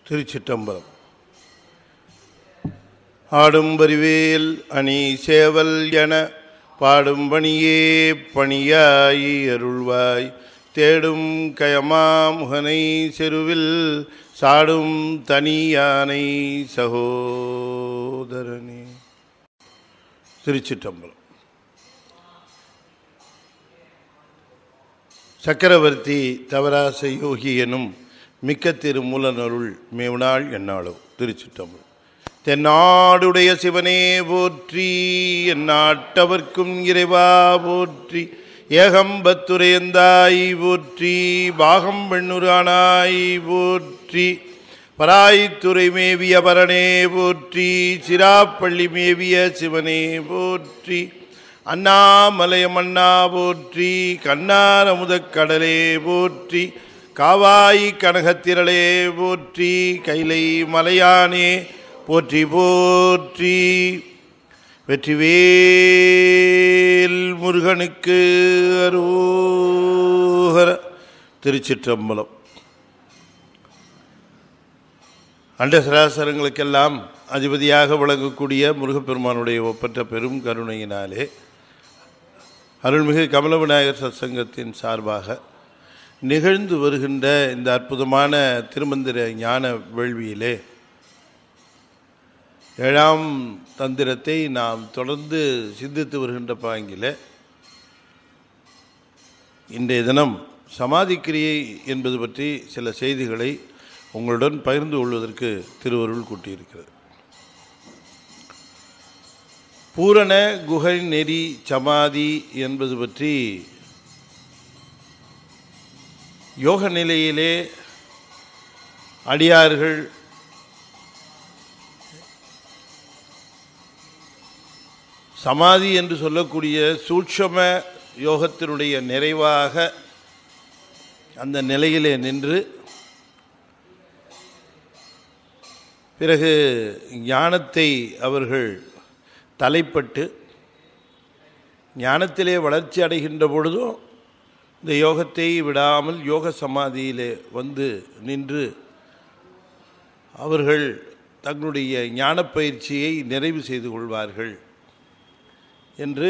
திருச்சிற்றம்பலம் ஆடும் வரிவேல் அணி சேவல் என பாடும் பணியே பணியாய் அருள்வாய் தேடும் கயமா முகனை செருவில் சாடும் தனியானை சகோதரனே திருச்சிற்றம்பலம் சக்கரவர்த்தி தவராச யோகி எனும் மிக்க திருமூலனருள் மேவுநாள் என்னாளோ திருச்சிற்றம்பலம் தென்னாடுடைய சிவனே போற்றி என் நாட்டவர்க்கும் இறைவா போற்றி ஏகம்பத்துரையந்தாய் போற்றி பாகம் பெண்ணுரானாய் போற்றி பராய்த்துறை மேவிய பரணே போற்றி சிராப்பள்ளி மேவிய சிவனே போற்றி அண்ணாமலையம் அண்ணா போற்றி கண்ணார் அமுதக் கடலே போற்றி காவாய் கனகத்திரளே போற்றி கைலை மலையானே போற்றி போற்றி வெற்றிவேல் முருகனுக்கு அரோகர திருச்சிற்றம்பலம் அண்ட சராசரங்களுக்கெல்லாம் அதிபதியாக விளங்கக்கூடிய முருகப்பெருமானுடைய ஒப்பற்ற பெரும் கருணையினாலே அருள்மிகு கமல விநாயகர் சத்சங்கத்தின் சார்பாக நிகழ்ந்து வருகின்ற இந்த அற்புதமான திருமந்திர ஞான வேள்வியிலே ஏழாம் தந்திரத்தை நாம் தொடர்ந்து சிந்தித்து வருகின்ற பாங்கில் இன்றைய தினம் சமாதி கிரியை என்பது பற்றி சில செய்திகளை உங்களுடன் பகிர்ந்து கொள்வதற்கு திருவருள் கூட்டியிருக்கிறது பூரண குகை நெறி சமாதி என்பது பற்றி யோக நிலையிலே அடியார்கள் சமாதி என்று சொல்லக்கூடிய சூட்சம யோகத்தினுடைய நிறைவாக அந்த நிலையிலே நின்று பிறகு ஞானத்தை அவர்கள் தலைப்பட்டு ஞானத்திலே வளர்ச்சி அடைகின்ற பொழுதும் இந்த யோகத்தை விடாமல் யோக சமாதியிலே வந்து நின்று அவர்கள் தங்களுடைய ஞான பயிற்சியை நிறைவு செய்து கொள்வார்கள் என்று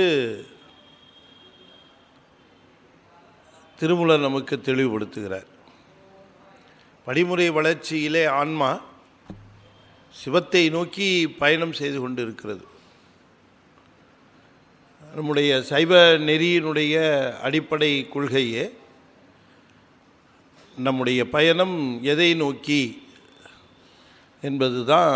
திருமூலர் நமக்கு தெளிவுபடுத்துகிறார் படிமுறை வளர்ச்சியிலே ஆன்மா சிவத்தை நோக்கி பயணம் செய்து கொண்டு இருக்கிறது நம்முடைய சைவ நெறியினுடைய அடிப்படை கொள்கையே நம்முடைய பயணம் எதை நோக்கி என்பது தான்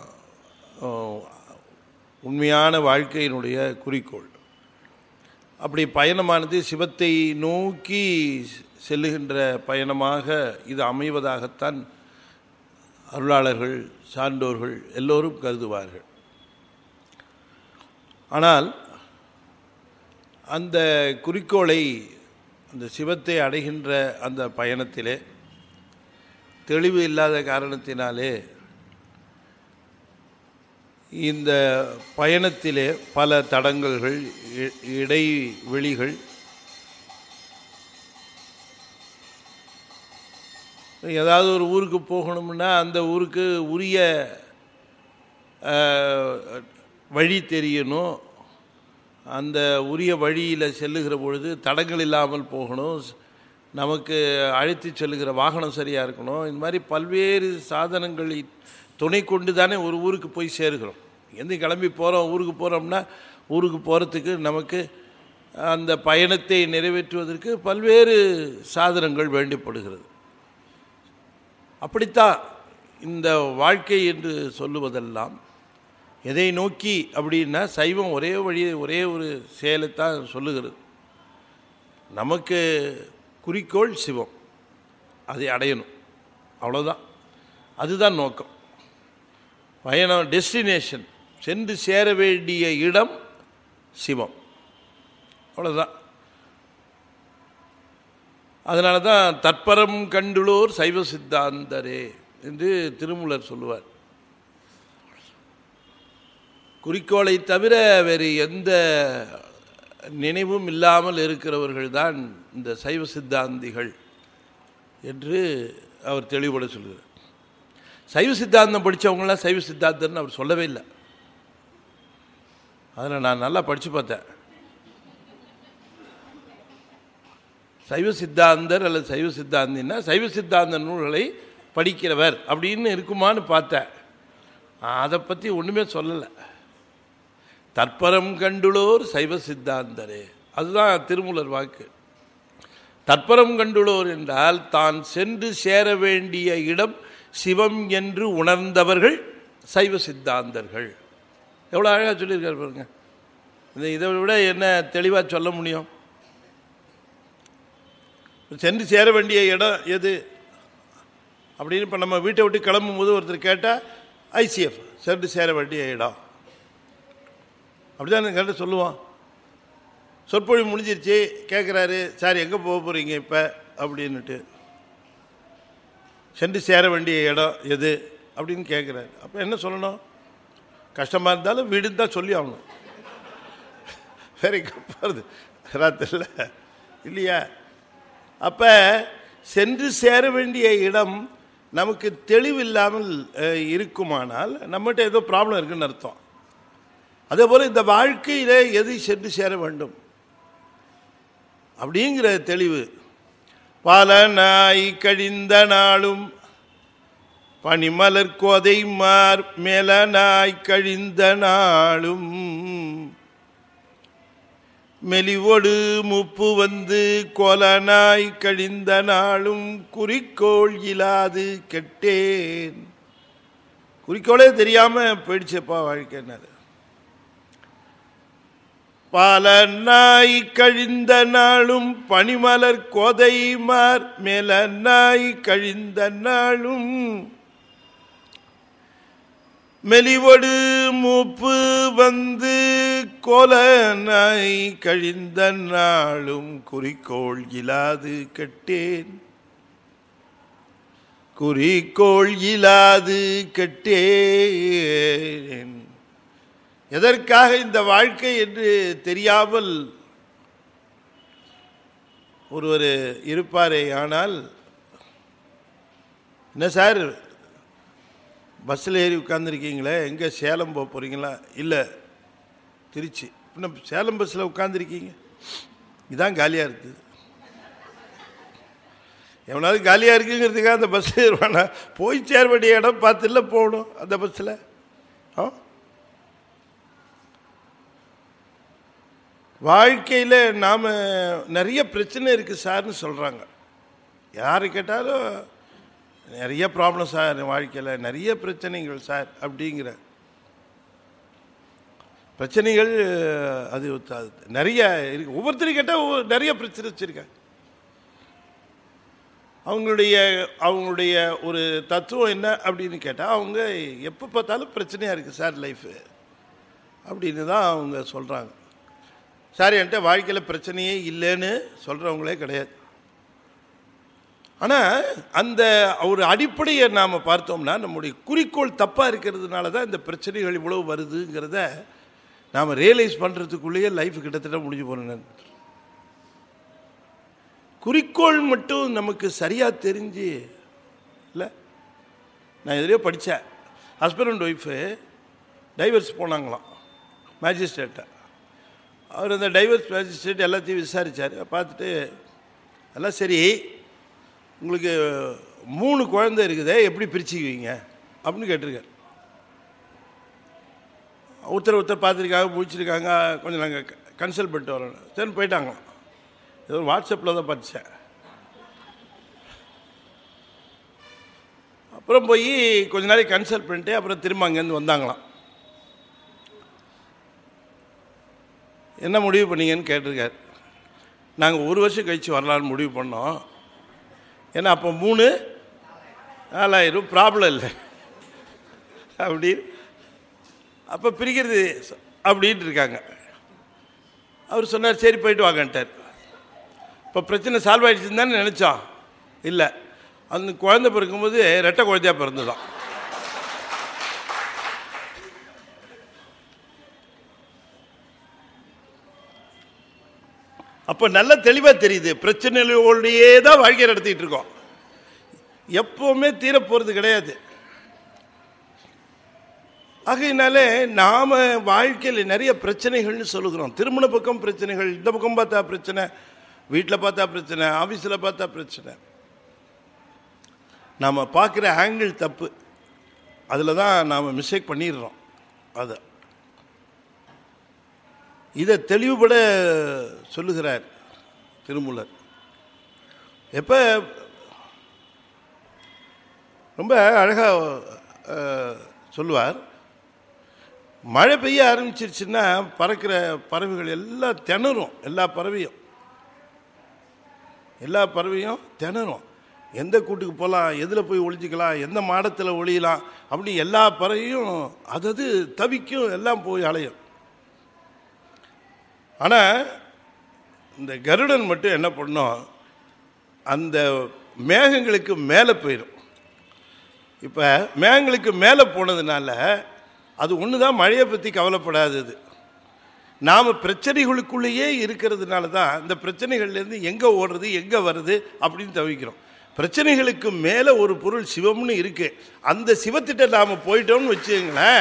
உண்மையான வாழ்க்கையினுடைய குறிக்கோள் அப்படி பயணமானது சிவத்தை நோக்கி செல்லுகின்ற பயணமாக இது அமைவதாகத்தான் அருளாளர்கள் சான்றோர்கள் எல்லோரும் கருதுவார்கள் ஆனால் அந்த குறிக்கோளை அந்த சிவத்தை அடைகின்ற அந்த பயணத்திலே தெளிவு இல்லாத காரணத்தினாலே இந்த பயணத்திலே பல தடங்கல்கள் இடைவெளிகள் ஏதாவது ஒரு ஊருக்கு போகணும்னா அந்த ஊருக்கு உரிய வழி தெரியணும் அந்த உரிய வழியில் செல்லுகிற பொழுது தடங்கள் இல்லாமல் போகணும் நமக்கு அழைத்து செல்லுகிற வாகனம் சரியாக இருக்கணும் இந்த மாதிரி பல்வேறு சாதனங்களை துணை கொண்டு தானே ஒரு ஊருக்கு போய் சேருகிறோம் எந்த கிளம்பி போகிறோம் ஊருக்கு போகிறோம்னா ஊருக்கு போகிறதுக்கு நமக்கு அந்த பயணத்தை நிறைவேற்றுவதற்கு பல்வேறு சாதனங்கள் வேண்டிப்படுகிறது அப்படித்தான் இந்த வாழ்க்கை என்று சொல்லுவதெல்லாம் எதை நோக்கி அப்படின்னா சைவம் ஒரே வழி ஒரே ஒரு செயலைத்தான் சொல்லுகிறது நமக்கு குறிக்கோள் சிவம் அதை அடையணும் அவ்வளோதான் அதுதான் நோக்கம் பயணம் டெஸ்டினேஷன் சென்று சேர வேண்டிய இடம் சிவம் அவ்வளோதான் அதனால தான் தற்பரம் கண்டுளோர் சைவ சித்தாந்தரே என்று திருமூலர் சொல்லுவார் குறிக்கோளை தவிர வேறு எந்த நினைவும் இல்லாமல் இருக்கிறவர்கள் தான் இந்த சைவ சித்தாந்திகள் என்று அவர் தெளிவுபட சொல்கிறார் சைவ சித்தாந்தம் படித்தவங்களாம் சைவ சித்தாந்தம்னு அவர் சொல்லவே இல்லை அதில் நான் நல்லா படித்து பார்த்தேன் சைவ சித்தாந்தர் அல்லது சைவ சித்தாந்தின்னா சைவ சித்தாந்த நூல்களை படிக்கிறவர் அப்படின்னு இருக்குமான்னு பார்த்தேன் அதை பற்றி ஒன்றுமே சொல்லலை தற்பரம் கண்டுளோர் சைவ சித்தாந்தரே அதுதான் திருமூலர் வாக்கு தற்பரம் கண்டுளோர் என்றால் தான் சென்று சேர வேண்டிய இடம் சிவம் என்று உணர்ந்தவர்கள் சைவ சித்தாந்தர்கள் எவ்வளோ அழகாக சொல்லியிருக்காரு பாருங்க இதை இதை விட என்ன தெளிவாக சொல்ல முடியும் சென்று சேர வேண்டிய இடம் எது அப்படின்னு இப்போ நம்ம வீட்டை விட்டு கிளம்பும் போது ஒருத்தர் கேட்டால் ஐசிஎஃப் சென்று சேர வேண்டிய இடம் அப்படிதான் கேட்டு சொல்லுவான் சொற்பொழிவு முடிஞ்சிருச்சு கேட்குறாரு சார் எங்கே போக போகிறீங்க இப்போ அப்படின்னுட்டு சென்று சேர வேண்டிய இடம் எது அப்படின்னு கேட்குறாரு அப்போ என்ன சொல்லணும் கஷ்டமாக இருந்தாலும் வீடுன்னு தான் சொல்லி ஆகணும் வேற எங்கே போகிறது ராத்திரில் இல்லையா அப்போ சென்று சேர வேண்டிய இடம் நமக்கு தெளிவில்லாமல் அஹ், இருக்குமானால் நம்மகிட்ட ஏதோ ப்ராப்ளம் இருக்குன்னு அர்த்தம் அதே போல் இந்த வாழ்க்கையில் எது சென்று சேர வேண்டும் அப்படிங்கிற தெளிவு பல நாய் கழிந்த நாளும் பனிமலர் கோதை மார் மேல நாய் கழிந்த நாளும் மெலிவொடு முப்பு வந்து கொலனாய் கழிந்த நாளும் குறிக்கோள் இல்லாது கெட்டேன் குறிக்கோளே தெரியாம போயிடுச்சப்பா வாழ்க்கைன்னாரு பல நாய் கழிந்த நாளும் பனிமலர் கோதை மார் மேல நாய் கழிந்த நாளும் மெலிவடு மூப்பு வந்து கோல நாய் கழிந்த நாளும் குறிக்கோள் இலாது கெட்டேன் குறிக்கோள் இலாது கெட்டேன் எதற்காக இந்த வாழ்க்கை என்று தெரியாமல் ஒருவர் இருப்பாரே ஆனால் என்ன சார் பஸ்ஸில் ஏறி உட்காந்துருக்கீங்களே எங்கே சேலம் போக போகிறீங்களா இல்லை திருச்சி இன்னும் சேலம் பஸ்ஸில் உட்காந்துருக்கீங்க இதான் காலியாக இருக்குது எவனாவது காலியாக இருக்குங்கிறதுக்காக அந்த பஸ்ஸில் ஏறுவானா போய் சேர வேண்டிய இடம் பார்த்துல போகணும் அந்த பஸ்ஸில் ஆ வாழ்க்கையில் நாம் நிறைய பிரச்சனை இருக்குது சார்னு சொல்கிறாங்க யார் கேட்டாலும் நிறைய ப்ராப்ளம் சார் வாழ்க்கையில் நிறைய பிரச்சனைகள் சார் அப்படிங்கிற பிரச்சனைகள் அது அது நிறைய இருக்கு ஒவ்வொருத்தரையும் கேட்டால் நிறைய பிரச்சனை வச்சுருக்காங்க அவங்களுடைய அவங்களுடைய ஒரு தத்துவம் என்ன அப்படின்னு கேட்டால் அவங்க எப்போ பார்த்தாலும் பிரச்சனையாக இருக்குது சார் லைஃபு அப்படின்னு தான் அவங்க சொல்கிறாங்க சார் என்கிட்ட வாழ்க்கையில் பிரச்சனையே இல்லைன்னு சொல்கிறவங்களே கிடையாது ஆனால் அந்த ஒரு அடிப்படையை நாம் பார்த்தோம்னா நம்முடைய குறிக்கோள் தப்பாக இருக்கிறதுனால தான் இந்த பிரச்சனைகள் இவ்வளவு வருதுங்கிறத நாம் ரியலைஸ் பண்ணுறதுக்குள்ளேயே லைஃப் கிட்டத்தட்ட முடிஞ்சு போகிறேன் குறிக்கோள் மட்டும் நமக்கு சரியாக தெரிஞ்சு இல்லை நான் எதிரையோ படித்தேன் ஹஸ்பண்ட் அண்ட் ஒய்ஃபு டைவர்ஸ் போனாங்களாம் மேஜிஸ்ட்ரேட்டை அவர் அந்த டைவர்ஸ் மேஜிஸ்ட்ரேட் எல்லாத்தையும் விசாரித்தார் பார்த்துட்டு எல்லாம் சரி உங்களுக்கு மூணு குழந்தை இருக்குதே எப்படி பிரிச்சுக்குவீங்க அப்படின்னு கேட்டிருக்காரு ஒருத்தர் ஒருத்தர் பார்த்துருக்காங்க முடிச்சிருக்காங்க கொஞ்சம் நாங்கள் கன்சல்ட் பண்ணிட்டு வரோம் சரி போயிட்டாங்களாம் ஏதோ வாட்ஸ்அப்பில் தான் படித்தேன் அப்புறம் போய் கொஞ்ச நாளைக்கு கன்சல்ட் பண்ணிட்டு அப்புறம் திரும்ப அங்கேருந்து வந்தாங்களாம் என்ன முடிவு பண்ணீங்கன்னு கேட்டிருக்காரு நாங்கள் ஒரு வருஷம் கழித்து வரலான்னு முடிவு பண்ணோம் ஏன்னா அப்போ மூணு நாலாயிரம் ப்ராப்ளம் இல்லை அப்படி அப்போ பிரிக்கிறது அப்படின்ட்டு இருக்காங்க அவர் சொன்னார் சரி போயிட்டு வாங்கன்ட்டார் இப்போ பிரச்சனை சால்வ் ஆகிடுச்சுன்னு தானே நினச்சோம் இல்லை அந்த குழந்தை பிறக்கும்போது ரெட்டை குழந்தையாக பிறந்துதான் அப்போ நல்ல தெளிவாக தெரியுது பிரச்சனைகளோடையே தான் வாழ்க்கை நடத்திட்டு இருக்கோம் எப்போவுமே தீரப்போகிறது கிடையாது ஆகையினாலே நாம் வாழ்க்கையில் நிறைய பிரச்சனைகள்னு சொல்லுகிறோம் திருமண பக்கம் பிரச்சனைகள் இந்த பக்கம் பார்த்தா பிரச்சனை வீட்டில் பார்த்தா பிரச்சனை ஆஃபீஸில் பார்த்தா பிரச்சனை நாம் பார்க்குற ஆங்கிள் தப்பு அதில் தான் நாம் மிஸ்டேக் பண்ணிடுறோம் அதை இதை தெளிவுபட சொல்லுகிறார் திருமூலர் எப்போ ரொம்ப அழகாக சொல்லுவார் மழை பெய்ய ஆரம்பிச்சிருச்சுன்னா பறக்கிற பறவைகள் எல்லாம் திணறும் எல்லா பறவையும் எல்லா பறவையும் திணறும் எந்த கூட்டுக்கு போகலாம் எதில் போய் ஒளிஞ்சிக்கலாம் எந்த மாடத்தில் ஒளியலாம் அப்படி எல்லா பறவையும் அதது தவிக்கும் எல்லாம் போய் அலையும் ஆனால் இந்த கருடன் மட்டும் என்ன பண்ணோம் அந்த மேகங்களுக்கு மேலே போயிடும் இப்போ மேகங்களுக்கு மேலே போனதுனால அது ஒன்று தான் மழையை பற்றி கவலைப்படாதது நாம் பிரச்சனைகளுக்குள்ளேயே இருக்கிறதுனால தான் இந்த பிரச்சனைகள்லேருந்து எங்கே ஓடுறது எங்கே வருது அப்படின்னு தவிக்கிறோம் பிரச்சனைகளுக்கு மேலே ஒரு பொருள் சிவம்னு இருக்கு அந்த சிவத்திட்ட நாம் போயிட்டோம்னு வச்சுங்களேன்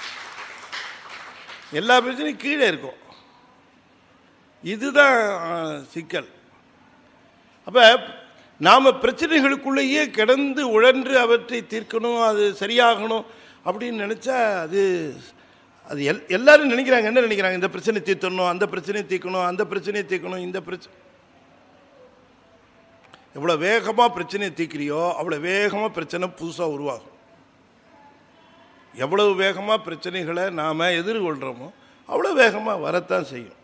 எல்லா பிரச்சனையும் கீழே இருக்கும் இதுதான் சிக்கல் அப்போ நாம் பிரச்சனைகளுக்குள்ளேயே கிடந்து உழன்று அவற்றை தீர்க்கணும் அது சரியாகணும் அப்படின்னு நினச்சா அது அது எல் எல்லாரும் நினைக்கிறாங்க என்ன நினைக்கிறாங்க இந்த பிரச்சனை தீர்த்தணும் அந்த பிரச்சனையை தீர்க்கணும் அந்த பிரச்சனையை தீர்க்கணும் இந்த பிரச்சனை எவ்வளோ வேகமாக பிரச்சனையை தீர்க்கிறியோ அவ்வளோ வேகமாக பிரச்சனை புதுசாக உருவாகும் எவ்வளவு வேகமாக பிரச்சனைகளை நாம் எதிர்கொள்கிறோமோ அவ்வளோ வேகமாக வரத்தான் செய்யும்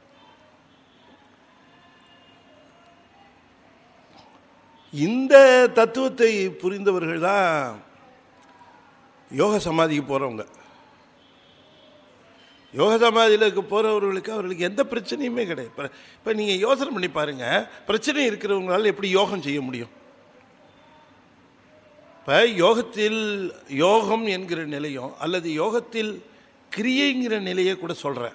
இந்த தத்துவத்தை புரிந்தவர்கள் தான் யோக சமாதிக்கு போகிறவங்க யோக சமாதியில் போகிறவர்களுக்கு அவர்களுக்கு எந்த பிரச்சனையுமே கிடையாது இப்போ இப்போ நீங்கள் யோசனை பண்ணி பாருங்கள் பிரச்சனை இருக்கிறவங்களால எப்படி யோகம் செய்ய முடியும் இப்போ யோகத்தில் யோகம் என்கிற நிலையும் அல்லது யோகத்தில் கிரியைங்கிற நிலையை கூட சொல்கிறேன்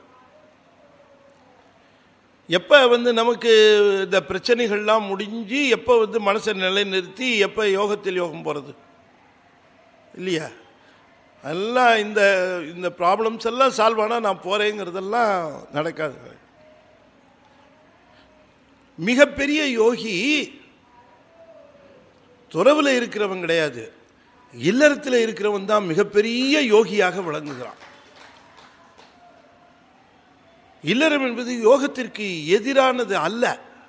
எப்போ வந்து நமக்கு இந்த பிரச்சனைகள்லாம் முடிஞ்சு எப்போ வந்து மனசை நிலைநிறுத்தி எப்போ யோகத்தில் யோகம் போகிறது இல்லையா எல்லாம் இந்த இந்த ப்ராப்ளம்ஸ் எல்லாம் சால்வ் ஆனால் நான் போகிறேங்கிறதெல்லாம் நடக்காது மிகப்பெரிய யோகி துறவில் இருக்கிறவன் கிடையாது இல்லறத்தில் இருக்கிறவன் தான் மிகப்பெரிய யோகியாக விளங்குகிறான் இல்லறம் என்பது யோகத்திற்கு எதிரானது அல்ல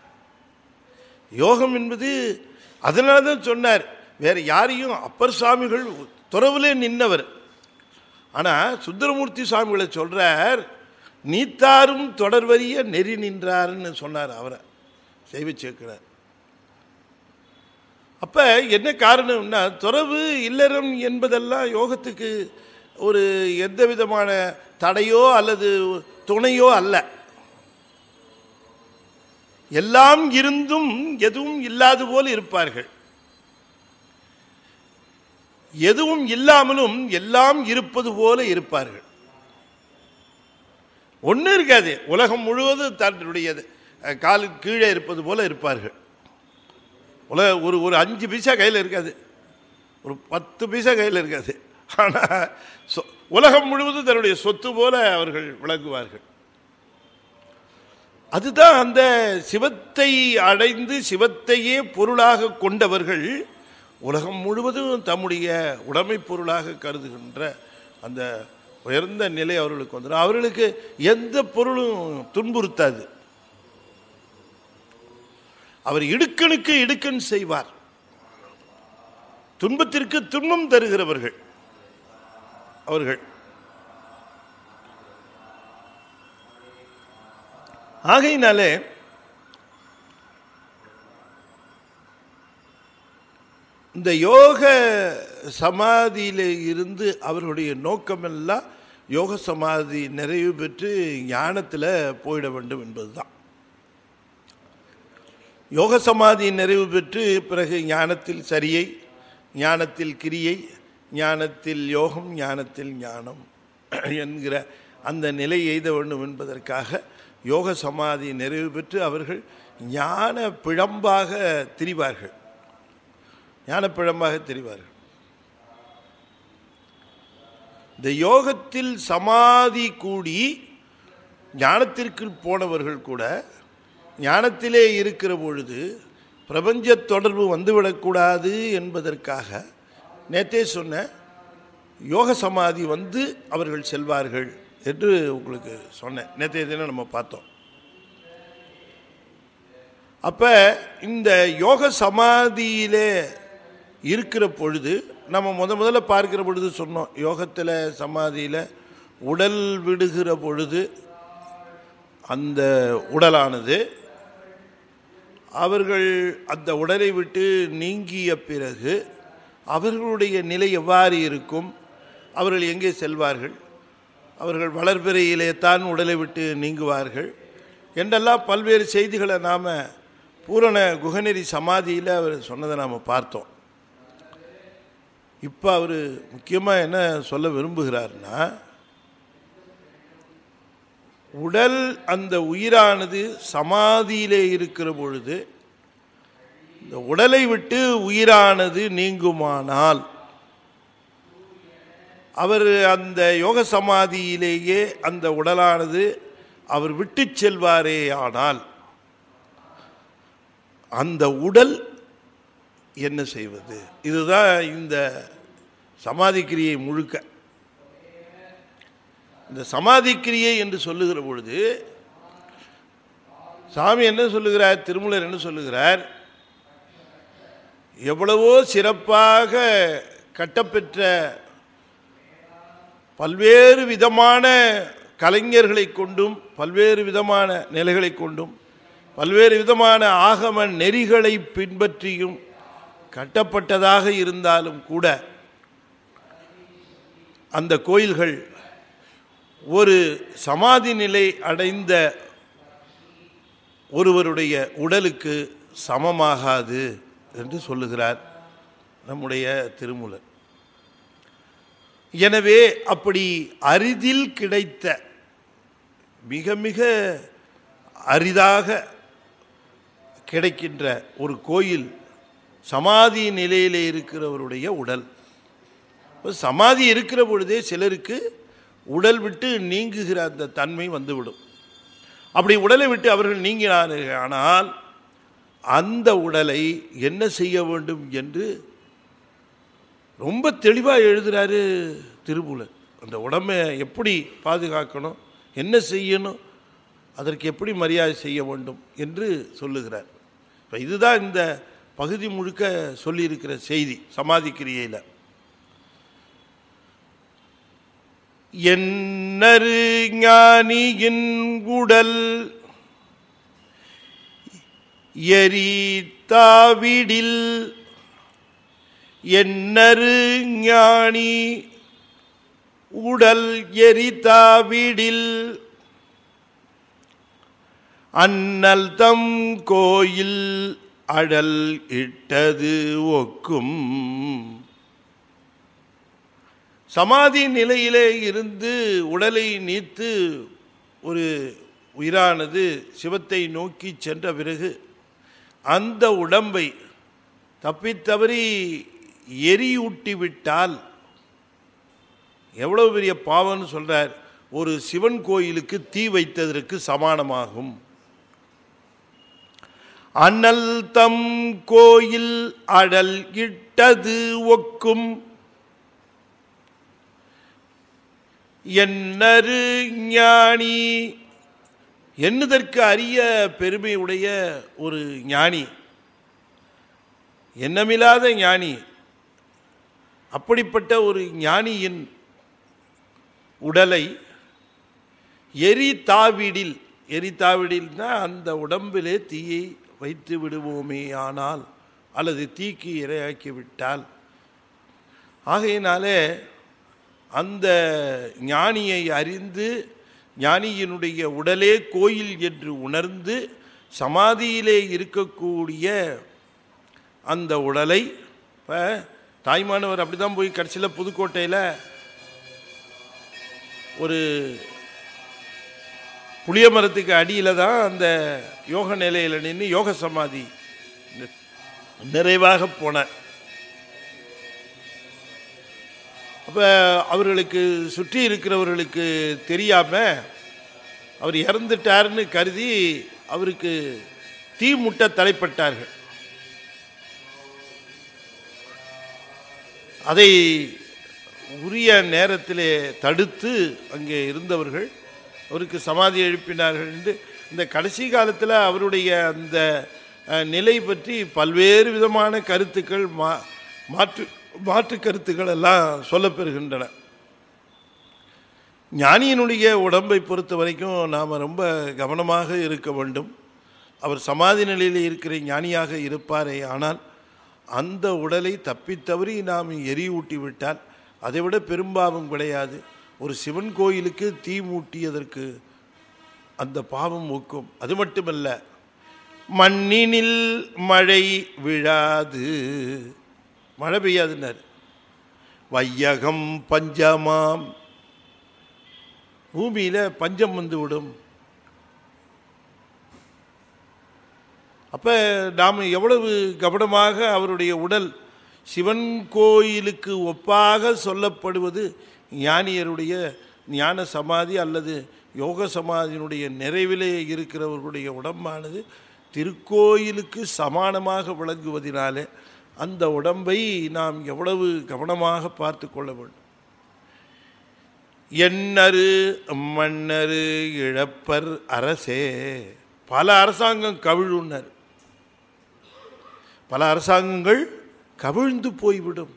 யோகம் என்பது அதனால தான் சொன்னார் வேற யாரையும் அப்பர் சுவாமிகள் துறவுலே நின்னவர் ஆனால் சுந்தரமூர்த்தி சுவாமிகளை சொல்றார் நீத்தாரும் தொடர்வரிய நெறி நின்றாருன்னு சொன்னார் அவரை செய்வ சேர்க்கிறார் அப்ப என்ன காரணம்னா துறவு இல்லறம் என்பதெல்லாம் யோகத்துக்கு ஒரு எந்த விதமான தடையோ அல்லது துணையோ அல்ல எல்லாம் இருந்தும் எதுவும் இல்லாது போல் இருப்பார்கள் எதுவும் இல்லாமலும் எல்லாம் இருப்பது போல இருப்பார்கள் ஒன்றும் இருக்காது உலகம் முழுவதும் தன்னுடைய காலு கீழே இருப்பது போல இருப்பார்கள் உலக ஒரு ஒரு அஞ்சு பைசா கையில் இருக்காது ஒரு பத்து பைசா கையில் இருக்காது ஆனால் சொ- உலகம் முழுவதும் தன்னுடைய சொத்து போல அவர்கள் விளங்குவார்கள் அதுதான் அந்த சிவத்தை அடைந்து சிவத்தையே பொருளாக கொண்டவர்கள் உலகம் முழுவதும் தம்முடைய உடைமை பொருளாக கருதுகின்ற அந்த உயர்ந்த நிலை அவர்களுக்கு வந்துடும் அவர்களுக்கு எந்த பொருளும் துன்புறுத்தாது அவர் இடுக்கணுக்கு இடுக்கன் செய்வார் துன்பத்திற்கு துன்பம் தருகிறவர்கள் அவர்கள் ஆகையினாலே இந்த யோக சமாதியில இருந்து அவர்களுடைய நோக்கமெல்லாம் யோக சமாதி நிறைவு பெற்று ஞானத்தில் போயிட வேண்டும் என்பதுதான் யோக சமாதி நிறைவு பெற்று பிறகு ஞானத்தில் சரியை ஞானத்தில் கிரியை ஞானத்தில் யோகம் ஞானத்தில் ஞானம் என்கிற அந்த நிலை எய்த வேண்டும் என்பதற்காக யோக சமாதி நிறைவு பெற்று அவர்கள் ஞான பிழம்பாக திரிவார்கள் ஞான பிழம்பாக திரிவார்கள் இந்த யோகத்தில் சமாதி கூடி ஞானத்திற்கு போனவர்கள் கூட ஞானத்திலே இருக்கிற பொழுது பிரபஞ்ச தொடர்பு வந்துவிடக்கூடாது என்பதற்காக நேத்தே சொன்ன யோக சமாதி வந்து அவர்கள் செல்வார்கள் என்று உங்களுக்கு சொன்னேன் நேற்றைய தினம் நம்ம பார்த்தோம் அப்போ இந்த யோக சமாதியிலே இருக்கிற பொழுது நம்ம முத முதல்ல பார்க்கிற பொழுது சொன்னோம் யோகத்தில் சமாதியில் உடல் விடுகிற பொழுது அந்த உடலானது அவர்கள் அந்த உடலை விட்டு நீங்கிய பிறகு அவர்களுடைய நிலை எவ்வாறு இருக்கும் அவர்கள் எங்கே செல்வார்கள் அவர்கள் வளர்பிறையிலே தான் உடலை விட்டு நீங்குவார்கள் என்றெல்லாம் பல்வேறு செய்திகளை நாம் பூரண குகநெறி சமாதியில் அவர் சொன்னதை நாம் பார்த்தோம் இப்போ அவர் முக்கியமாக என்ன சொல்ல விரும்புகிறார்னா உடல் அந்த உயிரானது சமாதியிலே இருக்கிற பொழுது இந்த உடலை விட்டு உயிரானது நீங்குமானால் அவர் அந்த யோக சமாதியிலேயே அந்த உடலானது அவர் விட்டு செல்வாரே ஆனால் அந்த உடல் என்ன செய்வது இதுதான் இந்த சமாதி கிரியை முழுக்க இந்த சமாதி கிரியை என்று சொல்லுகிற பொழுது சாமி என்ன சொல்லுகிறார் திருமூலர் என்ன சொல்லுகிறார் எவ்வளவோ சிறப்பாக கட்டப்பெற்ற பல்வேறு விதமான கலைஞர்களை கொண்டும் பல்வேறு விதமான நிலைகளை கொண்டும் பல்வேறு விதமான ஆகம நெறிகளை பின்பற்றியும் கட்டப்பட்டதாக இருந்தாலும் கூட அந்த கோயில்கள் ஒரு சமாதி நிலை அடைந்த ஒருவருடைய உடலுக்கு சமமாகாது என்று சொல்லுகிறார் நம்முடைய திருமூலர் எனவே அப்படி அரிதில் கிடைத்த மிக மிக அரிதாக கிடைக்கின்ற ஒரு கோயில் சமாதி நிலையிலே இருக்கிறவருடைய உடல் இப்ப சமாதி இருக்கிற பொழுதே சிலருக்கு உடல் விட்டு நீங்குகிற அந்த தன்மை வந்துவிடும் அப்படி உடலை விட்டு அவர்கள் நீங்கினார்கள் ஆனால் அந்த உடலை என்ன செய்ய வேண்டும் என்று ரொம்ப தெளிவாக எழுதுகிறாரு திருமூலர் அந்த உடம்பை எப்படி பாதுகாக்கணும் என்ன செய்யணும் அதற்கு எப்படி மரியாதை செய்ய வேண்டும் என்று சொல்லுகிறார் இப்போ இதுதான் இந்த பகுதி முழுக்க சொல்லியிருக்கிற செய்தி சமாதி கிரியையில் என்னரு ஞானியின் உடல் எரித்தாவிடில் என்னரு ஞானி உடல் எரித்தாவிடில் அண்ணல் தம் கோயில் அடல் இட்டது ஒக்கும் சமாதி நிலையிலே இருந்து உடலை நீத்து ஒரு உயிரானது சிவத்தை நோக்கி சென்ற பிறகு அந்த உடம்பை தப்பித்தவறி எரியூட்டி விட்டால் எவ்வளவு பெரிய பாவம்னு சொல்றார் ஒரு சிவன் கோயிலுக்கு தீ வைத்ததற்கு சமானமாகும் அனல் தம் கோயில் அடல் இட்டது ஒக்கும் என்னரு ஞானி எண்ணுதற்கு அரிய பெருமையுடைய ஒரு ஞானி எண்ணமில்லாத ஞானி அப்படிப்பட்ட ஒரு ஞானியின் உடலை எரி தாவிடில் எரி தாவிடில்னா அந்த உடம்பிலே தீயை வைத்து விடுவோமே ஆனால் அல்லது தீக்கு இரையாக்கி விட்டால் ஆகையினாலே அந்த ஞானியை அறிந்து ஞானியினுடைய உடலே கோயில் என்று உணர்ந்து சமாதியிலே இருக்கக்கூடிய அந்த உடலை இப்போ தாய்மானவர் அப்படி தான் போய் கடைசியில் புதுக்கோட்டையில் ஒரு புளிய மரத்துக்கு அடியில் தான் அந்த யோக நிலையில் நின்று யோக சமாதி நிறைவாக போன அப்போ அவர்களுக்கு சுற்றி இருக்கிறவர்களுக்கு தெரியாம அவர் இறந்துட்டாருன்னு கருதி அவருக்கு தீ முட்ட தலைப்பட்டார்கள் அதை உரிய நேரத்திலே தடுத்து அங்கே இருந்தவர்கள் அவருக்கு சமாதி எழுப்பினார்கள் என்று இந்த கடைசி காலத்தில் அவருடைய அந்த அஹ், நிலை பற்றி பல்வேறு விதமான கருத்துக்கள் மா மாற்று மாற்று கருத்துக்கள் எல்லாம் சொல்லப்பெறுகின்றன ஞானியினுடைய உடம்பை பொறுத்த வரைக்கும் நாம் ரொம்ப கவனமாக இருக்க வேண்டும் அவர் சமாதி நிலையில் இருக்கிற ஞானியாக இருப்பாரே ஆனால் அந்த உடலை தப்பித்தவறி நாம் எரியூட்டி விட்டால் அதைவிட பெரும்பாவம் கிடையாது ஒரு சிவன் கோயிலுக்கு தீ மூட்டியதற்கு அந்த பாவம் ஒக்கும் அது மட்டுமல்ல மண்ணினில் மழை விழாது மழை பெய்யாதுன்னார் வையகம் பஞ்சமாம் பூமியில பஞ்சம் வந்து விடும் அப்ப நாம் எவ்வளவு கவனமாக அவருடைய உடல் சிவன் கோயிலுக்கு ஒப்பாக சொல்லப்படுவது ஞானியருடைய ஞான சமாதி அல்லது யோக சமாதியினுடைய நிறைவிலே இருக்கிறவர்களுடைய உடம்பானது திருக்கோயிலுக்கு சமானமாக விளங்குவதினாலே அந்த உடம்பை நாம் எவ்வளவு கவனமாக பார்த்து கொள்ள வேண்டும் எண்ணரு மன்னரு இழப்பர் அரசே பல அரசாங்கம் கவிழுன்னர் பல அரசாங்கங்கள் கவிழ்ந்து போய்விடும்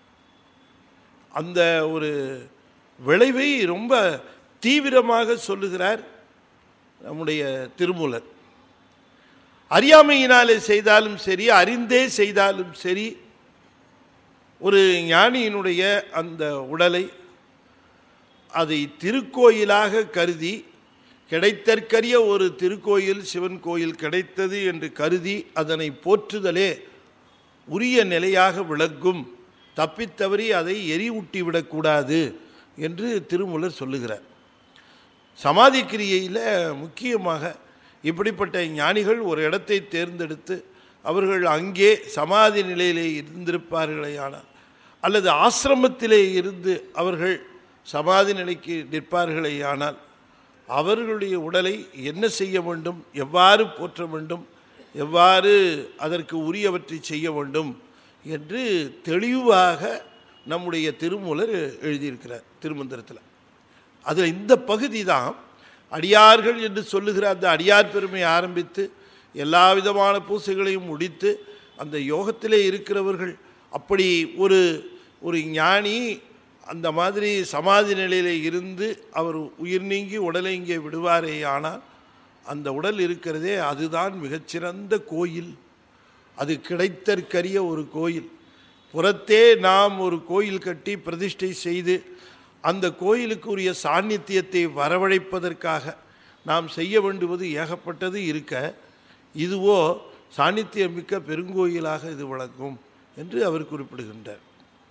அந்த ஒரு விளைவை ரொம்ப தீவிரமாக சொல்லுகிறார் நம்முடைய திருமூலர் அறியாமையினாலே செய்தாலும் சரி அறிந்தே செய்தாலும் சரி ஒரு ஞானியினுடைய அந்த உடலை அதை திருக்கோயிலாக கருதி கிடைத்தற்கரிய ஒரு திருக்கோயில் சிவன் கோயில் கிடைத்தது என்று கருதி அதனை போற்றுதலே உரிய நிலையாக விளக்கும் தப்பித்தவறி அதை எரியூட்டி விடக்கூடாது என்று திருமூலர் சொல்லுகிறார் சமாதி கிரியையில் முக்கியமாக இப்படிப்பட்ட ஞானிகள் ஒரு இடத்தை தேர்ந்தெடுத்து அவர்கள் அங்கே சமாதி நிலையிலே இருந்திருப்பார்களே ஆனால் அல்லது ஆசிரமத்திலே இருந்து அவர்கள் சமாதி நிலைக்கு நிற்பார்களே ஆனால் அவர்களுடைய உடலை என்ன செய்ய வேண்டும் எவ்வாறு போற்ற வேண்டும் எவ்வாறு அதற்கு உரியவற்றை செய்ய வேண்டும் என்று தெளிவாக நம்முடைய திருமூலர் எழுதியிருக்கிறார் திருமந்திரத்தில் அதில் இந்த பகுதி தான் அடியார்கள் என்று சொல்லுகிற அந்த அடியார் பெருமை ஆரம்பித்து எல்லா விதமான பூசைகளையும் முடித்து அந்த யோகத்திலே இருக்கிறவர்கள் அப்படி ஒரு ஒரு ஞானி அந்த மாதிரி சமாதி நிலையில் இருந்து அவர் உயிர் நீங்கி உடலை இங்கே விடுவாரே ஆனால் அந்த உடல் இருக்கிறதே அதுதான் மிகச்சிறந்த கோயில் அது கிடைத்தற்கரிய ஒரு கோயில் புறத்தே நாம் ஒரு கோயில் கட்டி பிரதிஷ்டை செய்து அந்த கோயிலுக்கு உரிய சாநித்தியத்தை வரவழைப்பதற்காக நாம் செய்ய வேண்டுவது ஏகப்பட்டது இருக்க இதுவோ சாநித்தியமிக்க பெருங்கோயிலாக இது விளங்கும் என்று அவர் குறிப்பிடுகின்றார்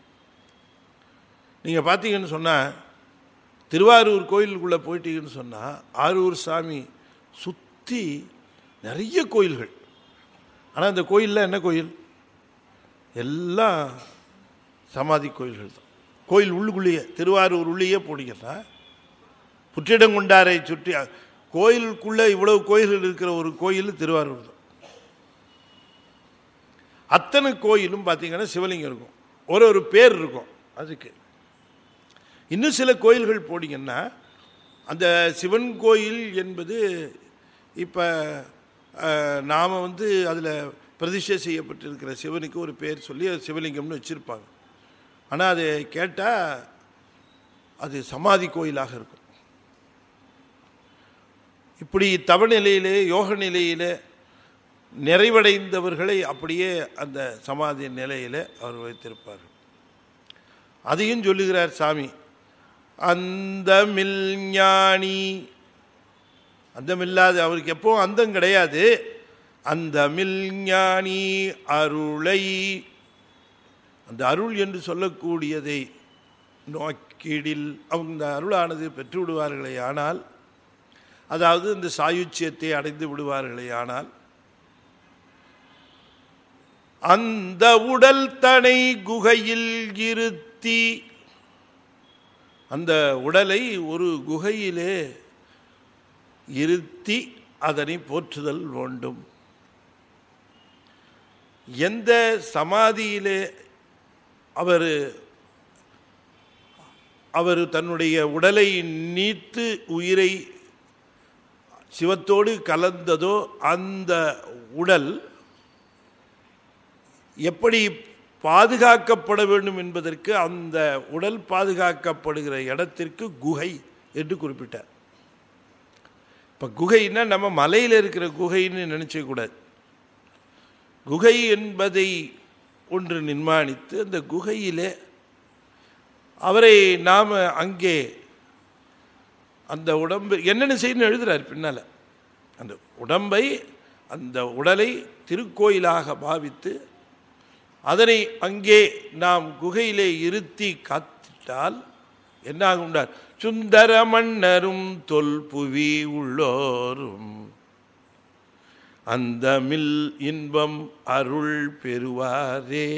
நீங்கள் பார்த்தீங்கன்னு சொன்னால் திருவாரூர் கோயிலுக்குள்ளே போயிட்டீங்கன்னு சொன்னால் ஆரூர் சாமி சுற்றி நிறைய கோயில்கள் ஆனால் அந்த கோயிலில் என்ன கோயில் எல்லாம் சமாதி கோயில்கள் தான் கோயில் உள்ளுக்குள்ளேயே திருவாரூர் உள்ளேயே போனீங்கன்னா புற்றிடங்குண்டாரை சுற்றி கோயிலுக்குள்ளே இவ்வளவு கோயில்கள் இருக்கிற ஒரு கோயில் திருவாரூர் தான் அத்தனை கோயிலும் பார்த்தீங்கன்னா சிவலிங்கம் இருக்கும் ஒரு ஒரு பேர் இருக்கும் அதுக்கு இன்னும் சில கோயில்கள் போனீங்கன்னா அந்த சிவன் கோயில் என்பது இப்போ நாம் வந்து அதில் பிரதிஷ்டை செய்யப்பட்டிருக்கிற சிவனுக்கு ஒரு பேர் சொல்லி அது சிவலிங்கம்னு வச்சுருப்பாங்க ஆனால் அதை கேட்டால் அது சமாதி கோயிலாக இருக்கும் இப்படி தவநிலையிலே யோக நிலையிலே நிறைவடைந்தவர்களை அப்படியே அந்த சமாதி நிலையில் அவர் வைத்திருப்பார் அதையும் சொல்லுகிறார் சாமி அந்தமில் ஞானி அந்தமில்லாது அவருக்கு எப்பவும் அந்தம் கிடையாது அந்தமில் ஞானி அருளை அந்த அருள் என்று சொல்லக்கூடியதை நோக்கிடில் அவங்க இந்த அருளானது பெற்று விடுவார்களே ஆனால் அதாவது இந்த சாயுச்சியத்தை அடைந்து விடுவார்களே ஆனால் அந்த உடல் தனை குகையில் இருத்தி அந்த உடலை ஒரு குகையிலே இருத்தி அதனை போற்றுதல் வேண்டும் எந்த சமாதியிலே அவர் அவர் தன்னுடைய உடலை நீத்து உயிரை சிவத்தோடு கலந்ததோ அந்த உடல் எப்படி பாதுகாக்கப்பட வேண்டும் என்பதற்கு அந்த உடல் பாதுகாக்கப்படுகிற இடத்திற்கு குகை என்று குறிப்பிட்டார் இப்போ குகைன்னா நம்ம மலையில் இருக்கிற குகைன்னு நினச்சக்கூடாது குகை என்பதை ஒன்று நிர்மாணித்து அந்த குகையிலே அவரை நாம் அங்கே அந்த உடம்பு என்னென்ன செய்யணும்னு எழுதுறார் பின்னால் அந்த உடம்பை அந்த உடலை திருக்கோயிலாக பாவித்து அதனை அங்கே நாம் குகையிலே இருத்தி காத்திட்டால் என்ன ஆகும்டார் சுந்தர மன்னரும் தொல்புவி உள்ளோரும் அந்த மில் இன்பம் அருள் பெறுவாரே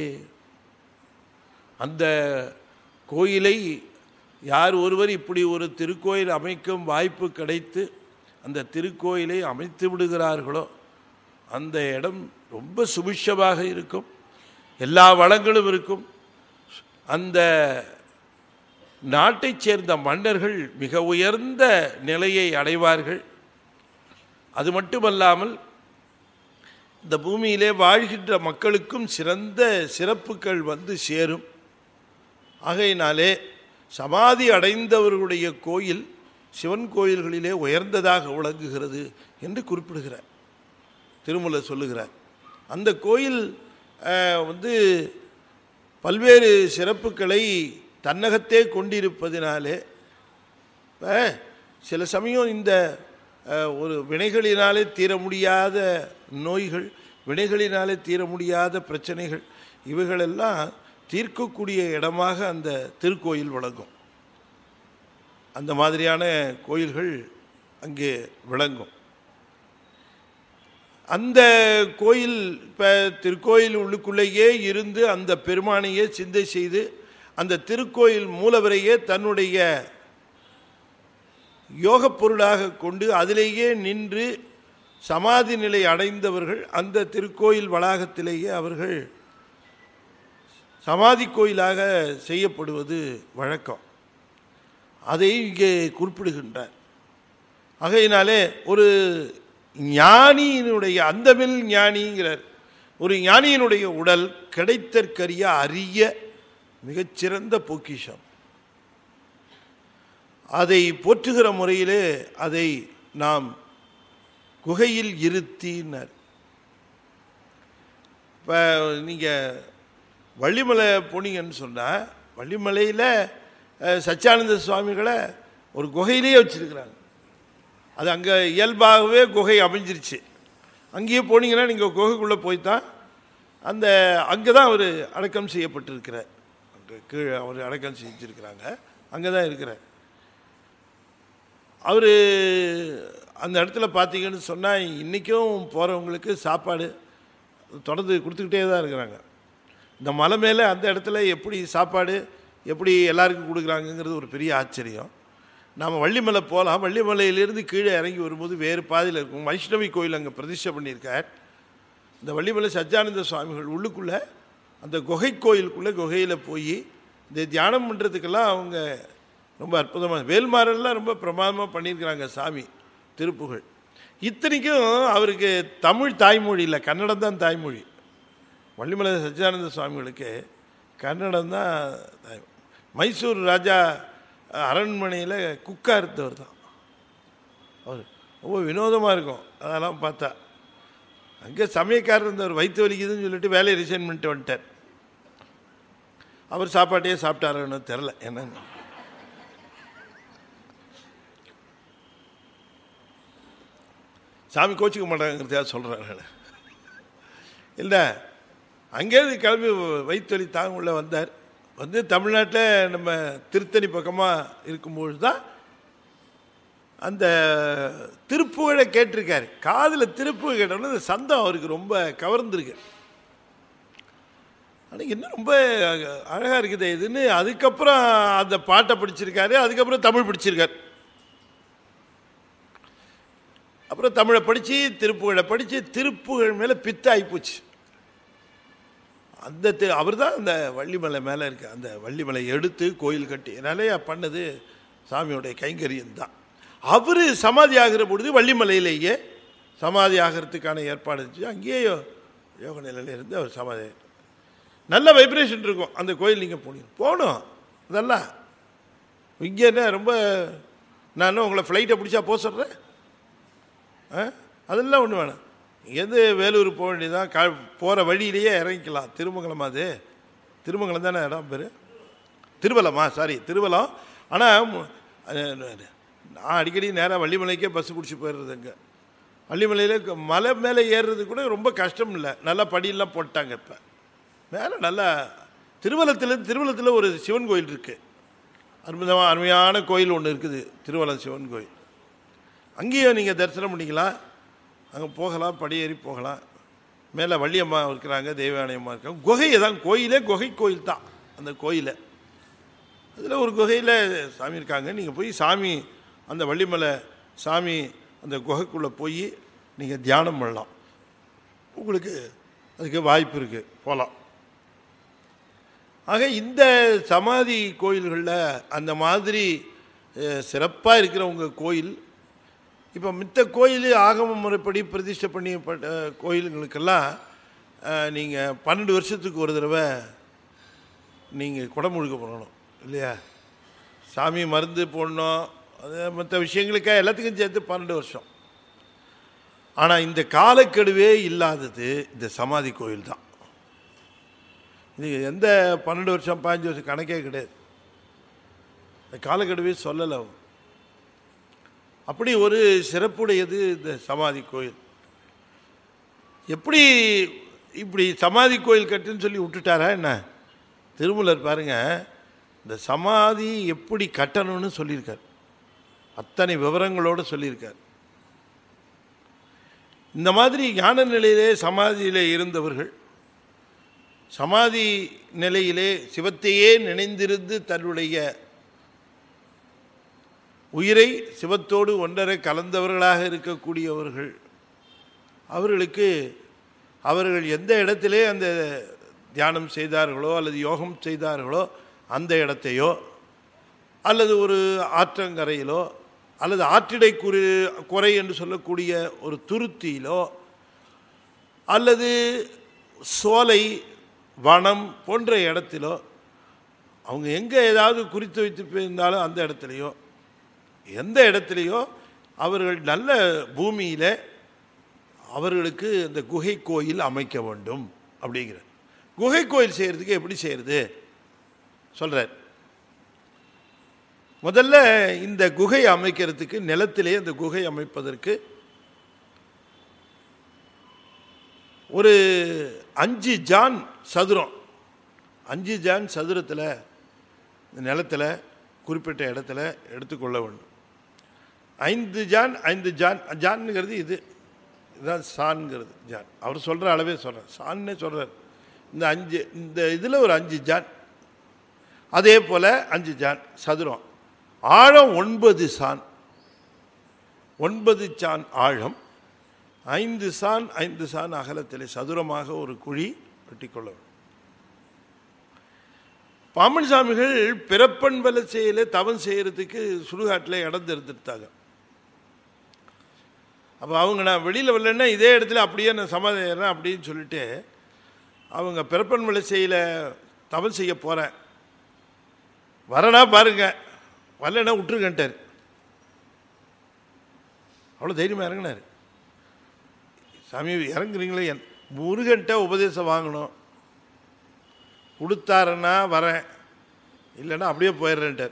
அந்த கோயிலை யார் ஒருவர் இப்படி ஒரு திருக்கோயில் அமைக்கும் வாய்ப்பு கிடைத்து அந்த திருக்கோயிலை அமைத்து விடுகிறார்களோ அந்த இடம் ரொம்ப சுபிஷமாக இருக்கும் எல்லா வளங்களும் இருக்கும் அந்த நாட்டைச் சேர்ந்த மன்னர்கள் மிக உயர்ந்த நிலையை அடைவார்கள் அது மட்டுமல்லாமல் இந்த பூமியிலே வாழ்கின்ற மக்களுக்கும் சிறந்த சிறப்புகள் வந்து சேரும் ஆகையினாலே சமாதி அடைந்தவர்களுடைய கோயில் சிவன் கோயில்களிலே உயர்ந்ததாக விளங்குகிறது என்று குறிப்பிடுகிறார் திருமலை சொல்லுகிறார் அந்த கோயில் அஹ், வந்து பல்வேறு சிறப்புகளை தன்னகத்தே கொண்டிருப்பதினாலே இப்ப சில சமயம் இந்த அஹ், ஒரு வினைகளினாலே தீர முடியாத நோய்கள் வினைகளினாலே தீர முடியாத பிரச்சனைகள் இவைகளெல்லாம் தீர்க்கக்கூடிய இடமாக அந்த திருக்கோயில் விளங்கும் அந்த மாதிரியான கோயில்கள் அங்கே விளங்கும் அந்த கோயில் இப்போ திருக்கோயில் உள்ளுக்குள்ளேயே இருந்து அந்த பெருமானையே சிந்தை செய்து அந்த திருக்கோயில் மூலவரையே தன்னுடைய யோகப் பொருளாக கொண்டு அதிலேயே நின்று சமாதி நிலை அடைந்தவர்கள் அந்த திருக்கோயில் வளாகத்திலேயே அவர்கள் சமாதி கோயிலாக செய்யப்படுவது வழக்கம் அதை இங்கே குறிப்பிடுகின்றார் ஆகையினாலே ஒரு ஞானியினுடைய அந்தமில் ஞானிங்கிறார் ஒரு ஞானியினுடைய உடல் கிடைத்தற்கரிய அரிய மிகச்சிறந்த பொக்கிஷம் அதை போற்றுகிற முறையிலே அதை நாம் குகையில் இருத்தினார் இப்போ நீங்கள் வள்ளிமலை போனீங்கன்னு சொன்னால் வள்ளிமலையில் அஹ், சச்சியானந்த சுவாமிகளை ஒரு குகையிலேயே வச்சுருக்கிறாங்க அது அங்கே இயல்பாகவே குகை அமைஞ்சிருச்சு அங்கேயே போனீங்கன்னா நீங்கள் குகைக்குள்ளே போய் தான் அந்த அங்கே தான் அவர் அடக்கம் செய்யப்பட்டிருக்கிறார் அங்கே கீழே அவர் அடக்கம் செஞ்சுருக்கிறாங்க அங்கே தான் இருக்கிறார் அவர் அந்த இடத்துல பார்த்தீங்கன்னு சொன்னால் இன்றைக்கும் போகிறவங்களுக்கு சாப்பாடு தொடர்ந்து கொடுத்துக்கிட்டே தான் இருக்கிறாங்க இந்த மலை மேலே அந்த இடத்துல எப்படி சாப்பாடு எப்படி எல்லாருக்கும் கொடுக்குறாங்கங்கிறது ஒரு பெரிய ஆச்சரியம் நாம் வள்ளிமலை போகலாம் வள்ளிமலையிலிருந்து கீழே இறங்கி வரும்போது வேறு பாதையில் இருக்கும் வைஷ்ணவி கோயில் அங்கே பிரதிஷ்டை பண்ணியிருக்கார் இந்த வள்ளிமலை சச்சியானந்த சுவாமிகள் உள்ளுக்குள்ளே அந்த குகை கோயிலுக்குள்ளே குகையில் போய் இந்த தியானம் பண்ணுறதுக்கெல்லாம் அவங்க ரொம்ப அற்புதமாக வேல்மாரெல்லாம் ரொம்ப பிரமாதமாக பண்ணியிருக்கிறாங்க சாமி திருப்புகழ் இத்தனைக்கும் அவருக்கு தமிழ் தாய்மொழி இல்லை கன்னடம் தான் தாய்மொழி வள்ளிமலை சச்சிதானந்த சுவாமிகளுக்கு கன்னடம் தான் தாய் மைசூர் ராஜா அரண்மனையில் குக்கா இருந்தவர் தான் அவர் ரொம்ப வினோதமாக இருக்கும் அதெல்லாம் பார்த்தா அங்கே சமயக்காரர் இருந்தவர் வயிற்று வலிக்குதுன்னு சொல்லிட்டு வேலையை ரிசைன் பண்ணிட்டு வந்துட்டார் அவர் சாப்பாட்டையே சாப்பிட்டாருன்னு தெரில என்னன்னு சாமி கோச்சிக்க மாட்டாங்கிறதையா சொல்கிறேன் இல்லை அங்கேருந்து கிளம்பி வயிற்றுவலி தாங்க உள்ள வந்தார் வந்து தமிழ்நாட்டில் நம்ம திருத்தணி பக்கமாக இருக்கும்பொழுது தான் அந்த திருப்புகழை கேட்டிருக்காரு காதில் திருப்புகழ் கேட்டோன்னே அந்த சந்தம் அவருக்கு ரொம்ப கவர்ந்துருக்கு ஆனால் என்ன ரொம்ப அழகாக இருக்குது இதுன்னு அதுக்கப்புறம் அந்த பாட்டை படிச்சிருக்காரு அதுக்கப்புறம் தமிழ் படிச்சிருக்காரு அப்புறம் தமிழை படித்து திருப்புகழை படித்து திருப்புகழ் மேலே பித்தாகி போச்சு அந்த அவர் தான் அந்த வள்ளிமலை மேலே இருக்க அந்த வள்ளிமலை எடுத்து கோயில் கட்டி நிறையா பண்ணது சாமியோடைய கைங்கரியம் தான் அவர் சமாதி ஆகிற பொழுது வள்ளிமலையிலேயே சமாதி ஆகிறதுக்கான ஏற்பாடு இருந்துச்சு அங்கேயே யோ- யோக நிலையில இருந்து அவர் சமாதி ஆயிட்டார். நல்ல வைப்ரேஷன் இருக்கும் அந்த கோயில் நீங்கள் போனீங்க போகணும் அதெல்லாம் இங்கே என்ன ரொம்ப நான் என்ன உங்களை ஃப்ளைட்டை பிடிச்சா போக சொல்கிறேன் ஆ அதெல்லாம் ஒன்று வேணாம் இங்கேருந்து வேலூர் போக வேண்டியதான் கா போகிற வழியிலேயே இறங்கிக்கலாம் திருமங்கலம் அது திருமங்கலம் தானே இடம் பேர் திருவலமா சாரி திருவலம் ஆனால் நான் அடிக்கடி நேராக வள்ளிமலைக்கே பஸ் பிடிச்சி போயிடுறது அங்கே வள்ளிமலையில் மலை மேலே ஏறுறது கூட ரொம்ப கஷ்டம் இல்லை நல்லா படியெல்லாம் போட்டாங்க இப்போ மேலே நல்லா திருவலத்தில் திருவலத்தில் ஒரு சிவன் கோயில் இருக்குது அற்புதமாக அருமையான கோயில் ஒன்று இருக்குது திருவலம் சிவன் கோயில் அங்கேயும் நீங்கள் தரிசனம் பண்ணிக்கலாம் அங்கே போகலாம் படியேறி போகலாம் மேலே வள்ளியம்மா இருக்கிறாங்க தெய்வானையம்மா இருக்காங்க குகையை தான் கோயிலே குகை கோயில் தான் அந்த கோயிலை அதில் ஒரு குகையில் சாமி இருக்காங்க நீங்கள் போய் சாமி அந்த வள்ளிமலை சாமி அந்த குகைக்குள்ளே போய் நீங்கள் தியானம் பண்ணலாம் உங்களுக்கு அதுக்கு வாய்ப்பு இருக்குது போகலாம் ஆக இந்த சமாதி கோயில்களில் அந்த மாதிரி சிறப்பாக இருக்கிற உங்கள் கோயில் இப்போ மித்த கோயில் ஆகம முறைப்படி பிரதிஷ்டை பண்ணிப்பட்ட கோயிலுங்களுக்கெல்லாம் நீங்கள் பன்னெண்டு வருஷத்துக்கு ஒரு தடவை நீங்கள் குடமுழுக்க பண்ணணும் இல்லையா சாமி மருந்து போடணும் அது மற்ற விஷயங்களுக்காக எல்லாத்துக்கும் சேர்த்து பன்னெண்டு வருஷம் ஆனால் இந்த காலக்கெடுவே இல்லாதது இந்த சமாதி கோயில் தான் இது எந்த பன்னெண்டு வருஷம் பதினஞ்சு வருஷம் கணக்கே கிடையாது இந்த காலக்கெடுவே சொல்லலை அவங்க. அப்படி ஒரு சிறப்புடையது இந்த சமாதி கோயில் எப்படி இப்படி சமாதி கோயில் கட்டுன்னு சொல்லி விட்டுட்டாரா என்ன திருமலர் பாருங்க இந்த சமாதி எப்படி கட்டணும்னு சொல்லியிருக்கார் அத்தனை விவரங்களோடு சொல்லியிருக்கார் இந்த மாதிரி ஞான நிலையிலே சமாதியிலே இருந்தவர்கள் சமாதி நிலையிலே சிவத்தையே நினைந்திருந்து தன்னுடைய உயிரை சிவத்தோடு ஒன்றரை கலந்தவர்களாக இருக்கக்கூடியவர்கள் அவர்களுக்கு அவர்கள் எந்த இடத்திலே அந்த தியானம் செய்தார்களோ அல்லது யோகம் செய்தார்களோ அந்த இடத்தையோ அல்லது ஒரு ஆற்றங்கரையிலோ அல்லது ஆற்றிடை குறி குறை என்று சொல்லக்கூடிய ஒரு துருத்தியிலோ அல்லது சோலை வனம் போன்ற இடத்திலோ அவங்க எங்கே ஏதாவது குறித்து வைத்து போயிருந்தாலும் அந்த இடத்துலையோ எந்த இடத்துலையோ அவர்கள் நல்ல பூமியில் அவர்களுக்கு இந்த குகை கோயில் அமைக்க வேண்டும் அப்படிங்கிற குகை கோயில் செய்கிறதுக்கு எப்படி செய்கிறது சொல்கிறார் முதல்ல இந்த குகை அமைக்கிறதுக்கு நிலத்திலே அந்த குகை அமைப்பதற்கு ஒரு அஞ்சு ஜான் சதுரம் அஞ்சு ஜான் சதுரத்தில் இந்த நிலத்தில் குறிப்பிட்ட இடத்துல எடுத்துக்கொள்ள வேண்டும் ஐந்து ஜான் ஐந்து ஜான் ஜான்ங்கிறது இது இதுதான் சான்ங்கிறது ஜான் அவர் சொல்கிற அளவே சொல்கிறார் சான்னே சொல்கிறார் இந்த அஞ்சு இந்த இதில் ஒரு அஞ்சு ஜான் அதே போல் அஞ்சு ஜான் சதுரம் ஆழம் ஒன்பது சான் ஒன்பது சான் ஆழம் ஐந்து சான் ஐந்து சான் அகலத்திலே சதுரமாக ஒரு குழி வெட்டிக்கொள்ள வேண்டும் பாம்பன் சாமிகள் பிறப்பன் வலை செய்யல தவம் செய்யறதுக்கு சுடுகாட்டில் இடம் தெரிஞ்சுட்டாங்க அப்போ அவங்க நான் வெளியில் வரலன்னா இதே இடத்துல அப்படியே நான் சமாதானம் அப்படின்னு சொல்லிட்டு அவங்க பிறப்பன் வலை செய்யல தவம் செய்ய போகிறேன் வரனா பாருங்க வரலன்னா விட்டுருக்கன்ட்டார் அவ்வளோ தைரியமாக இறங்கினார் சாமி இறங்குறீங்களே என் முருகன்ட்ட உபதேசம் வாங்கணும் கொடுத்தாருன்னா வரேன் இல்லைன்னா அப்படியே போயிடுறேன்ட்டார்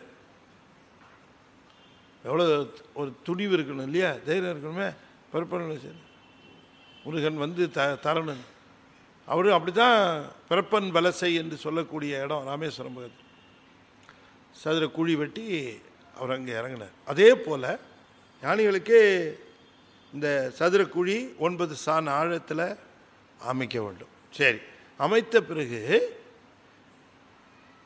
எவ்வளோ ஒரு துணிவு இருக்கணும் இல்லையா தைரியம் இருக்கணுமே பிறப்பன் சரி முருகன் வந்து த தரணும் அவரு அப்படி தான் பிறப்பன் வலசை என்று சொல்லக்கூடிய இடம் ராமேஸ்வரம் பக்கத்தில் சதுர குழி வெட்டி அவர் அங்கே இறங்கினார் அதே போல் ஞானிகளுக்கு இந்த சதுர குழி ஒன்பது சான் ஆழத்தில் அமைக்க வேண்டும் சரி அமைத்த பிறகு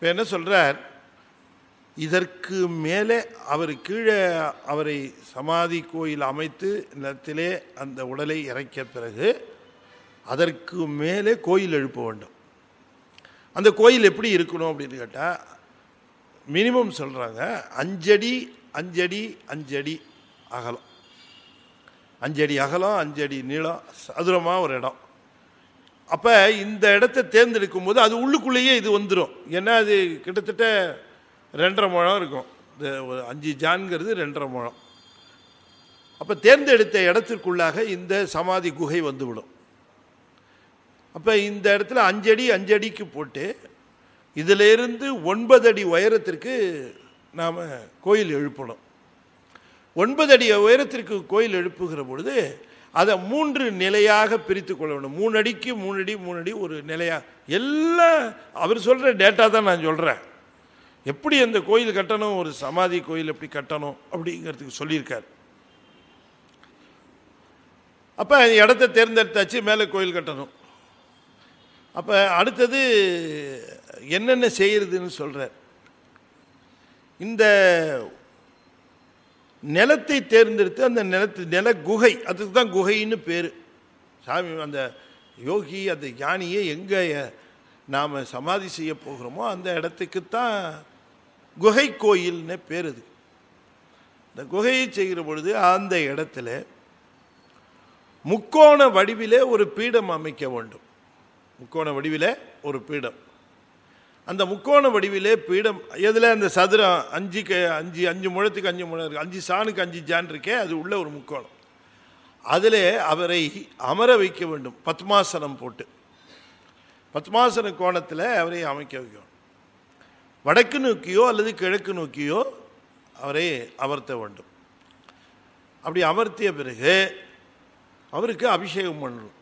இப்போ என்ன சொல்றார் இதற்கு மேலே அவர் கீழே அவரை சமாதி கோயில் அமைத்து நிலத்திலே அந்த உடலை இறக்கிய பிறகு அதற்கு மேலே கோயில் எழுப்ப வேண்டும் அந்த கோயில் எப்படி இருக்கணும் அப்படின்னு கேட்டால் மினிமம் சொல்கிறாங்க அஞ்சடி அஞ்சடி அஞ்சடி அகலம் அஞ்சடி அகலம் அஞ்சடி நீளம் சதுரமாக ஒரு இடம் அப்போ இந்த இடத்த தேர்ந்தெடுக்கும் போது அது உள்ளுக்குள்ளேயே இது வந்துடும் ஏன்னா அது கிட்டத்தட்ட ரெண்டரை முழம் இருக்கும் இந்த ஒரு அஞ்சு ஜான்கிறது ரெண்டரை முழம் அப்போ தேர்ந்தெடுத்த இடத்திற்குள்ளாக இந்த சமாதி குகை வந்துவிடும் அப்போ இந்த இடத்துல அஞ்சடி அஞ்சடிக்கு போட்டு இதிலிருந்து ஒன்பது அடி உயரத்திற்கு நாம் கோயில் எழுப்பணும் ஒன்பது அடி உயரத்திற்கு கோயில் எழுப்புகிற பொழுது அதை மூன்று நிலையாக பிரித்து கொள்ள வேண்டும் மூணு அடிக்கு மூணு அடி மூணு அடி ஒரு நிலையாக எல்லாம் அவர் சொல்கிற டேட்டா தான் நான் சொல்கிறேன் எப்படி அந்த கோயில் கட்டணும் ஒரு சமாதி கோயில் எப்படி கட்டணும் அப்படிங்கிறதுக்கு சொல்லியிருக்கார் அப்போ இடத்த தேர்ந்தெடுத்தாச்சு மேலே கோயில் கட்டணும் அப்போ அடுத்தது என்னென்ன செய்யறதுன்னு சொல்கிறார் இந்த நிலத்தை தேர்ந்தெடுத்து அந்த நிலத்து நில குகை அதுக்கு தான் குகைன்னு பேர் சாமி அந்த யோகி அந்த ஞானியை எங்கே நாம் சமாதி செய்ய போகிறோமோ அந்த இடத்துக்கு தான் குகை கோயில்னு பேர் அது இந்த குகையை செய்கிற பொழுது அந்த இடத்துல முக்கோண வடிவிலே ஒரு பீடம் அமைக்க வேண்டும் முக்கோண வடிவிலே ஒரு பீடம் அந்த முக்கோண வடிவிலே பீடம் எதில் அந்த சதுரம் அஞ்சு க அஞ்சு அஞ்சு முழத்துக்கு அஞ்சு முழம் இருக்கு அஞ்சு சாணுக்கு அஞ்சு ஜான் இருக்கே அது உள்ள ஒரு முக்கோணம் அதில் அவரை அமர வைக்க வேண்டும் பத்மாசனம் போட்டு பத்மாசன கோணத்தில் அவரை அமைக்க வைக்கணும் வடக்கு நோக்கியோ அல்லது கிழக்கு நோக்கியோ அவரை அமர்த்த வேண்டும் அப்படி அமர்த்திய பிறகு அவருக்கு அபிஷேகம் பண்ணணும்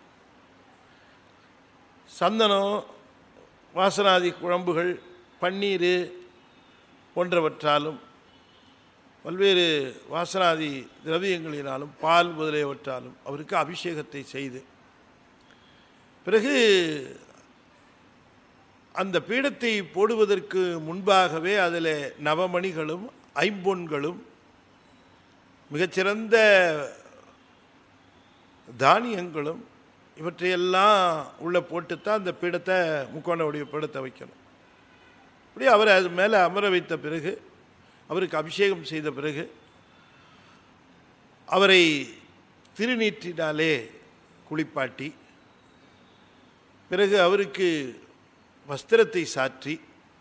சந்தனம் வாசனாதி குழம்புகள் பன்னீர் போன்றவற்றாலும் பல்வேறு வாசனாதி திரவியங்களினாலும் பால் முதலியவற்றாலும் அவருக்கு அபிஷேகத்தை செய்து பிறகு அந்த பீடத்தை போடுவதற்கு முன்பாகவே அதில் நவமணிகளும் ஐம்பொன்களும் மிகச்சிறந்த தானியங்களும் இவற்றையெல்லாம் உள்ளே போட்டுத்தான் அந்த பீடத்தை முக்கோணவுடைய பீடத்தை வைக்கணும் அப்படி அவரை அது மேலே அமர வைத்த பிறகு அவருக்கு அபிஷேகம் செய்த பிறகு அவரை திருநீற்றினாலே குளிப்பாட்டி பிறகு அவருக்கு வஸ்திரத்தை சாற்றி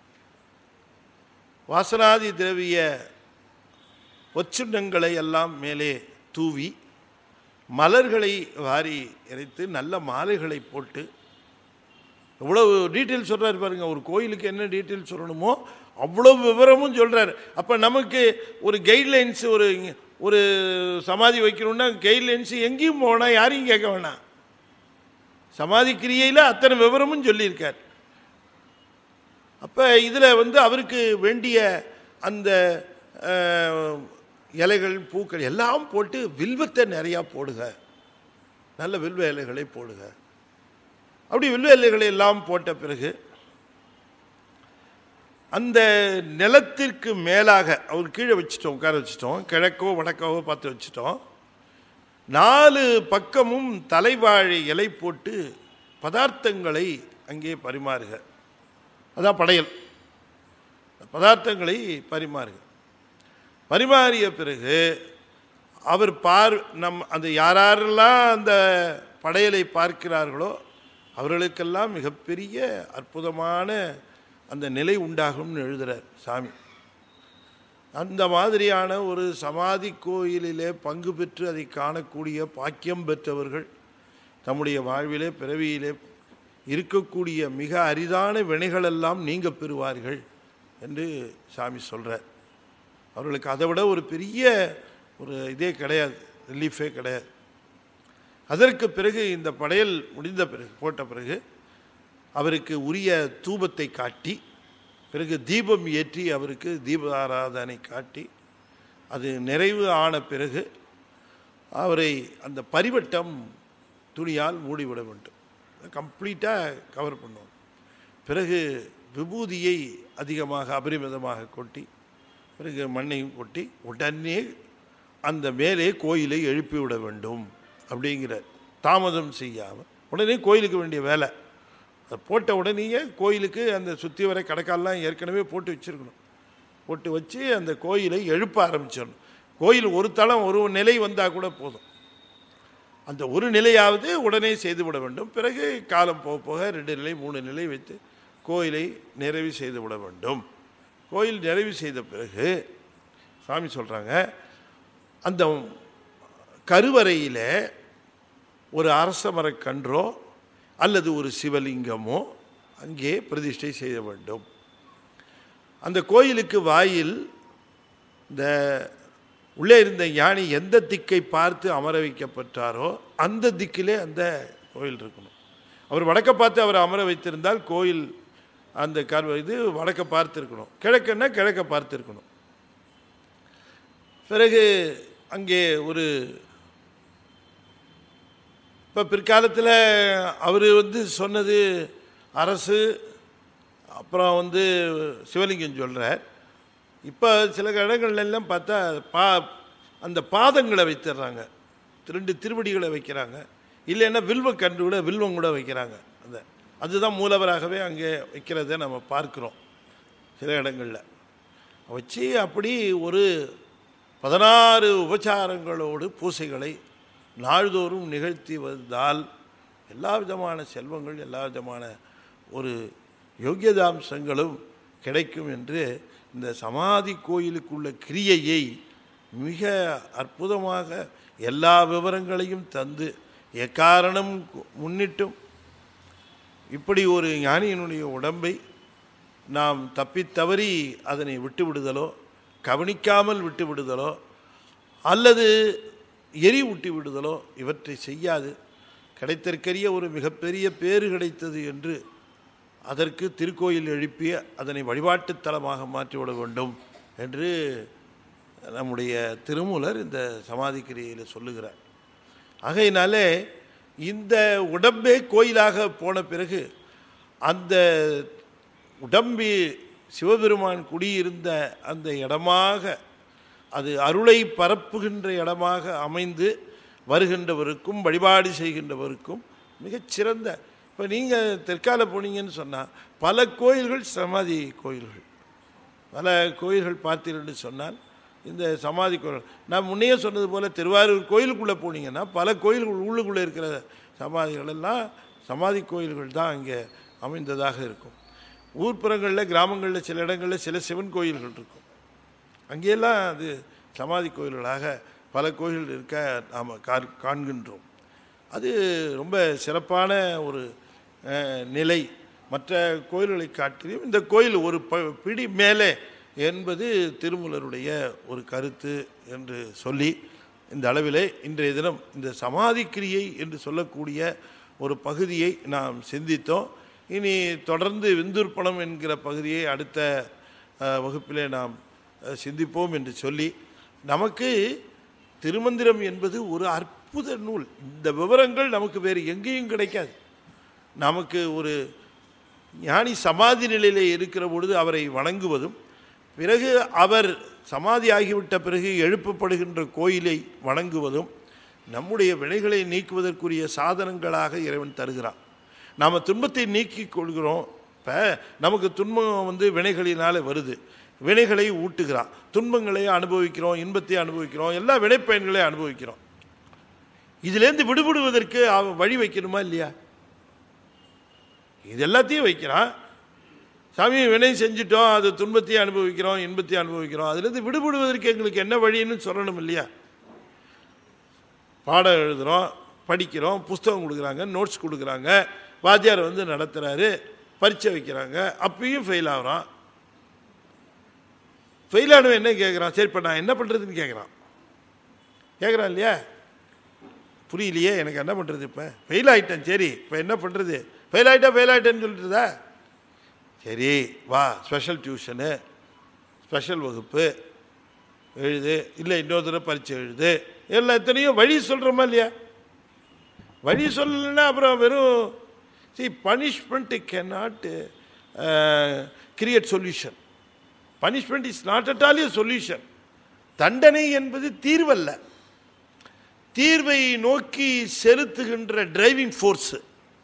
வாசனாதி திரவிய ஒச்சுண்ணங்களை எல்லாம் மேலே தூவி மலர்களை வாரி இறைத்து நல்ல மாலைகளை போட்டு எவ்வளவு டீட்டெயில் சொல்கிறார் பாருங்க ஒரு கோயிலுக்கு என்ன டீட்டெயில் சொல்லணுமோ அவ்வளோ விவரமும் சொல்கிறார் அப்போ நமக்கு ஒரு கைட்லைன்ஸ் ஒரு ஒரு சமாதி வைக்கணும்னா கைட்லைன்ஸ் எங்கேயும் போனால் யாரையும் கேட்க வேணாம் சமாதி கிரியையில் அத்தனை விவரமும் சொல்லியிருக்கார் அப்போ இதில் வந்து அவருக்கு வேண்டிய அந்த அஹ், இலைகள் பூக்கள் எல்லாம் போட்டு வில்வத்தை நிறையா போடுக நல்ல வில்வ இலைகளை போடுக அப்படி வில்வ இலைகளை எல்லாம் போட்ட பிறகு அந்த நிலத்திற்கு மேலாக அவர் கீழே வச்சுட்டோம் உட்கார வச்சுட்டோம் கிழக்கோ வடக்கோ பார்த்து வச்சுட்டோம் நாலு பக்கமும் தலைவாழை இலை போட்டு பதார்த்தங்களை அங்கே பரிமாறுக அதான் படையல் பதார்த்தங்களை பரிமாறுக பரிமாறிய பிறகு அவர் பார் நம் அந்த யாரெல்லாம் அந்த படையலை பார்க்கிறார்களோ அவர்களுக்கெல்லாம் மிகப்பெரிய அற்புதமான அந்த நிலை உண்டாகும்னு எழுதுகிறார் சாமி அந்த மாதிரியான ஒரு சமாதி கோயிலிலே பங்கு பெற்று அதை காணக்கூடிய பாக்கியம் பெற்றவர்கள் தம்முடைய வாழ்விலே பிறவியிலே இருக்கக்கூடிய மிக அரிதான வினைகளெல்லாம் நீங்க பெறுவார்கள் என்று சாமி சொல்கிறார் அவர்களுக்கு அதை விட ஒரு பெரிய ஒரு இதே கிடையாது ரிலீஃபே கிடையாது அதற்கு பிறகு இந்த படையல் முடிந்த பிறகு போட்ட பிறகு அவருக்கு உரிய தூபத்தை காட்டி பிறகு தீபம் ஏற்றி அவருக்கு தீப ஆராதனை காட்டி அது நிறைவு ஆன பிறகு அவரை அந்த பரிவட்டம் துணியால் மூடிவிட வேண்டும் கம்ப்ளீட்டாக கவர் பண்ணுவோம் பிறகு விபூதியை அதிகமாக அபரிமிதமாக கொட்டி பிறகு மண்ணையும் கொட்டி உடனே அந்த மேலே கோயிலை எழுப்பி விட வேண்டும் அப்படிங்கிற தாமதம் செய்யாமல் உடனே கோயிலுக்கு வேண்டிய வேலை அதை போட்ட உடனேயே கோயிலுக்கு அந்த சுற்றி வர கடைக்காலெலாம் ஏற்கனவே போட்டு வச்சுருக்கணும் போட்டு வச்சு அந்த கோயிலை எழுப்ப ஆரம்பிச்சிடணும் கோயில் ஒரு தளம் ஒரு நிலை வந்தால் கூட போதும் அந்த ஒரு நிலையாவது உடனே செய்துவிட வேண்டும் பிறகு காலம் போக போக ரெண்டு நிலை மூணு நிலை வைத்து கோயிலை நிறைவு செய்து விட வேண்டும் கோயில் நிறைவு செய்த பிறகு சாமி சொல்கிறாங்க அந்த கருவறையில் ஒரு அரச மரக்கன்றோ அல்லது ஒரு சிவலிங்கமோ அங்கே பிரதிஷ்டை செய்ய வேண்டும் அந்த கோயிலுக்கு வாயில் இந்த உள்ளே இருந்த ஞானி எந்த திக்கை பார்த்து அமர வைக்கப்பட்டாரோ அந்த திக்கிலே அந்த கோயில் இருக்கணும் அவர் வடக்க பார்த்து அவர் அமர வைத்திருந்தால் கோயில் அந்த கர் இது வடக்க பார்த்து இருக்கணும் கிழக்குன்னா கிழக்க பார்த்து இருக்கணும் பிறகு அங்கே ஒரு இப்போ பிற்காலத்தில் அவர் வந்து சொன்னது அரசு அப்புறம் வந்து சிவலிங்கம் சொல்கிறார் இப்போ சில இடங்கள்ல எல்லாம் பார்த்தா பா அந்த பாதங்களை வைத்துடுறாங்க ரெண்டு திருவடிகளை வைக்கிறாங்க இல்லைன்னா வில்வ கன்று கூட வில்வம் கூட வைக்கிறாங்க அந்த அதுதான் மூலவராகவே அங்கே வைக்கிறத நம்ம பார்க்குறோம் சில இடங்களில் வச்சு அப்படி ஒரு பதினாறு உபச்சாரங்களோடு பூசைகளை நாள்தோறும் நிகழ்த்தி வந்தால் எல்லா விதமான செல்வங்கள் எல்லா விதமான ஒரு யோக்கியதாம்சங்களும் கிடைக்கும் என்று இந்த சமாதி கோயிலுக்குள்ள கிரியையை மிக அற்புதமாக எல்லா விவரங்களையும் தந்து எக்காரணம் முன்னிட்டும் இப்படி ஒரு ஞானியினுடைய உடம்பை நாம் தப்பித்தவறி அதனை விட்டு விடுதலோ கவனிக்காமல் விட்டு விடுதலோ அல்லது எரி ஊட்டி விடுதலோ இவற்றை செய்யாது கிடைத்திருக்கிற ஒரு மிகப்பெரிய பேறு கிடைத்தது என்று அதற்கு திருக்கோயில் எழுப்பி அதனை வழிபாட்டுத் தலமாக மாற்றிவிட வேண்டும் என்று நம்முடைய திருமூலர் இந்த சமாதி கிரியையில் சொல்லுகிறார் ஆகையினாலே இந்த உடம்பே கோயிலாக போன பிறகு அந்த உடம்பி சிவபெருமான் குடியிருந்த அந்த இடமாக அது அருளை பரப்புகின்ற இடமாக அமைந்து வருகின்றவருக்கும் வழிபாடு செய்கின்றவருக்கும் மிகச்சிறந்த இப்போ நீங்கள் தெற்கால போனீங்கன்னு சொன்னால் பல கோயில்கள் சமாதி கோயில்கள் பல கோயில்கள் பார்த்தீர்கள்னு சொன்னால் இந்த சமாதி கோயில் நான் முன்னையே சொன்னது போல் திருவாரூர் கோயிலுக்குள்ளே போனீங்கன்னா பல கோயில்கள் உள்ளுக்குள்ளே இருக்கிற சமாதிகள் எல்லாம் சமாதி கோயில்கள் தான் அங்கே அமைந்ததாக இருக்கும் ஊர்ப்புறங்களில் கிராமங்களில் சில இடங்களில் சில சிவன் கோயில்கள் இருக்கும் அங்கேயெல்லாம் அது சமாதி கோயில்களாக பல கோயில்கள் இருக்க நாம் கார் காண்கின்றோம் அது ரொம்ப சிறப்பான ஒரு அஹ், நிலை மற்ற கோயில்களை காட்டிலும் இந்த கோயில் ஒரு ப பிடி மேலே என்பது திருமூலருடைய ஒரு கருத்து என்று சொல்லி இந்த அளவிலே இன்றைய தினம் இந்த சமாதி கிரியை என்று சொல்லக்கூடிய ஒரு பகுதியை நாம் சிந்தித்தோம் இனி தொடர்ந்து விந்துர்ப்பணம் என்கிற பகுதியை அடுத்த அஹ், வகுப்பிலே நாம் அஹ், சிந்திப்போம் என்று சொல்லி நமக்கு திருமந்திரம் என்பது ஒரு அற்புத நூல் இந்த விவரங்கள் நமக்கு வேறு எங்கேயும் கிடைக்காது நமக்கு ஒரு ஞானி சமாதி நிலையிலே இருக்கிற பொழுது அவரை வணங்குவதும் பிறகு அவர் சமாதி ஆகிவிட்ட பிறகு எழுப்பப்படுகின்ற கோயிலை வணங்குவதும் நம்முடைய வினைகளை நீக்குவதற்குரிய சாதனங்களாக இறைவன் தருகிறான் நாம் துன்பத்தை நீக்கிக் கொள்கிறோம் இப்போ நமக்கு துன்பம் வந்து வினைகளினால வருது வினைகளை ஊட்டுகிறான் துன்பங்களை அனுபவிக்கிறோம் இன்பத்தை அனுபவிக்கிறோம் எல்லா வினைப்பயன்களை அனுபவிக்கிறோம் இதிலேருந்து விடுபடுவதற்கு அவன் வழி வைக்கணுமா இல்லையா இது எல்லாத்தையும் வைக்கிறான் சாமி வினை செஞ்சிட்டோம் அது துன்பத்தையும் அனுபவிக்கிறோம் இன்பத்தையும் அனுபவிக்கிறோம் அதுலேருந்து விடுபடுவதற்கு எங்களுக்கு என்ன வழின்னு சொல்லணும் இல்லையா பாடம் எழுதுகிறோம் படிக்கிறோம் புஸ்தகம் கொடுக்குறாங்க நோட்ஸ் கொடுக்குறாங்க வாத்தியார் வந்து நடத்துகிறாரு பரீட்சை வைக்கிறாங்க அப்பயும் ஃபெயில் ஆகுறான் ஃபெயில் ஆனவன் என்ன கேட்குறான் சரி இப்போ நான் என்ன பண்ணுறதுன்னு கேட்குறான் கேட்குறான் இல்லையா புரியலையே எனக்கு என்ன பண்ணுறது இப்போ ஃபெயில் ஆகிட்டேன் சரி இப்போ என்ன பண்ணுறது ஃபெயில் ஆகிட்டா ஃபெயில் ஆகிட்டேன்னு சொல்லிட்டுதா சரி வா ஸ்பெஷல் டியூஷனு ஸ்பெஷல் வகுப்பு எழுது இல்லை இன்னொரு தடவை பரீட்சை எழுது எல்லாம் எத்தனையோ வழி சொல்கிறோமா இல்லையா வழி சொல்லலைன்னா அப்புறம் வெறும் சி punishment cannot create solution punishment is not at all a solution தண்டனை என்பது தீர்வல்ல தீர்வை நோக்கி செலுத்துகின்ற டிரைவிங் ஃபோர்ஸு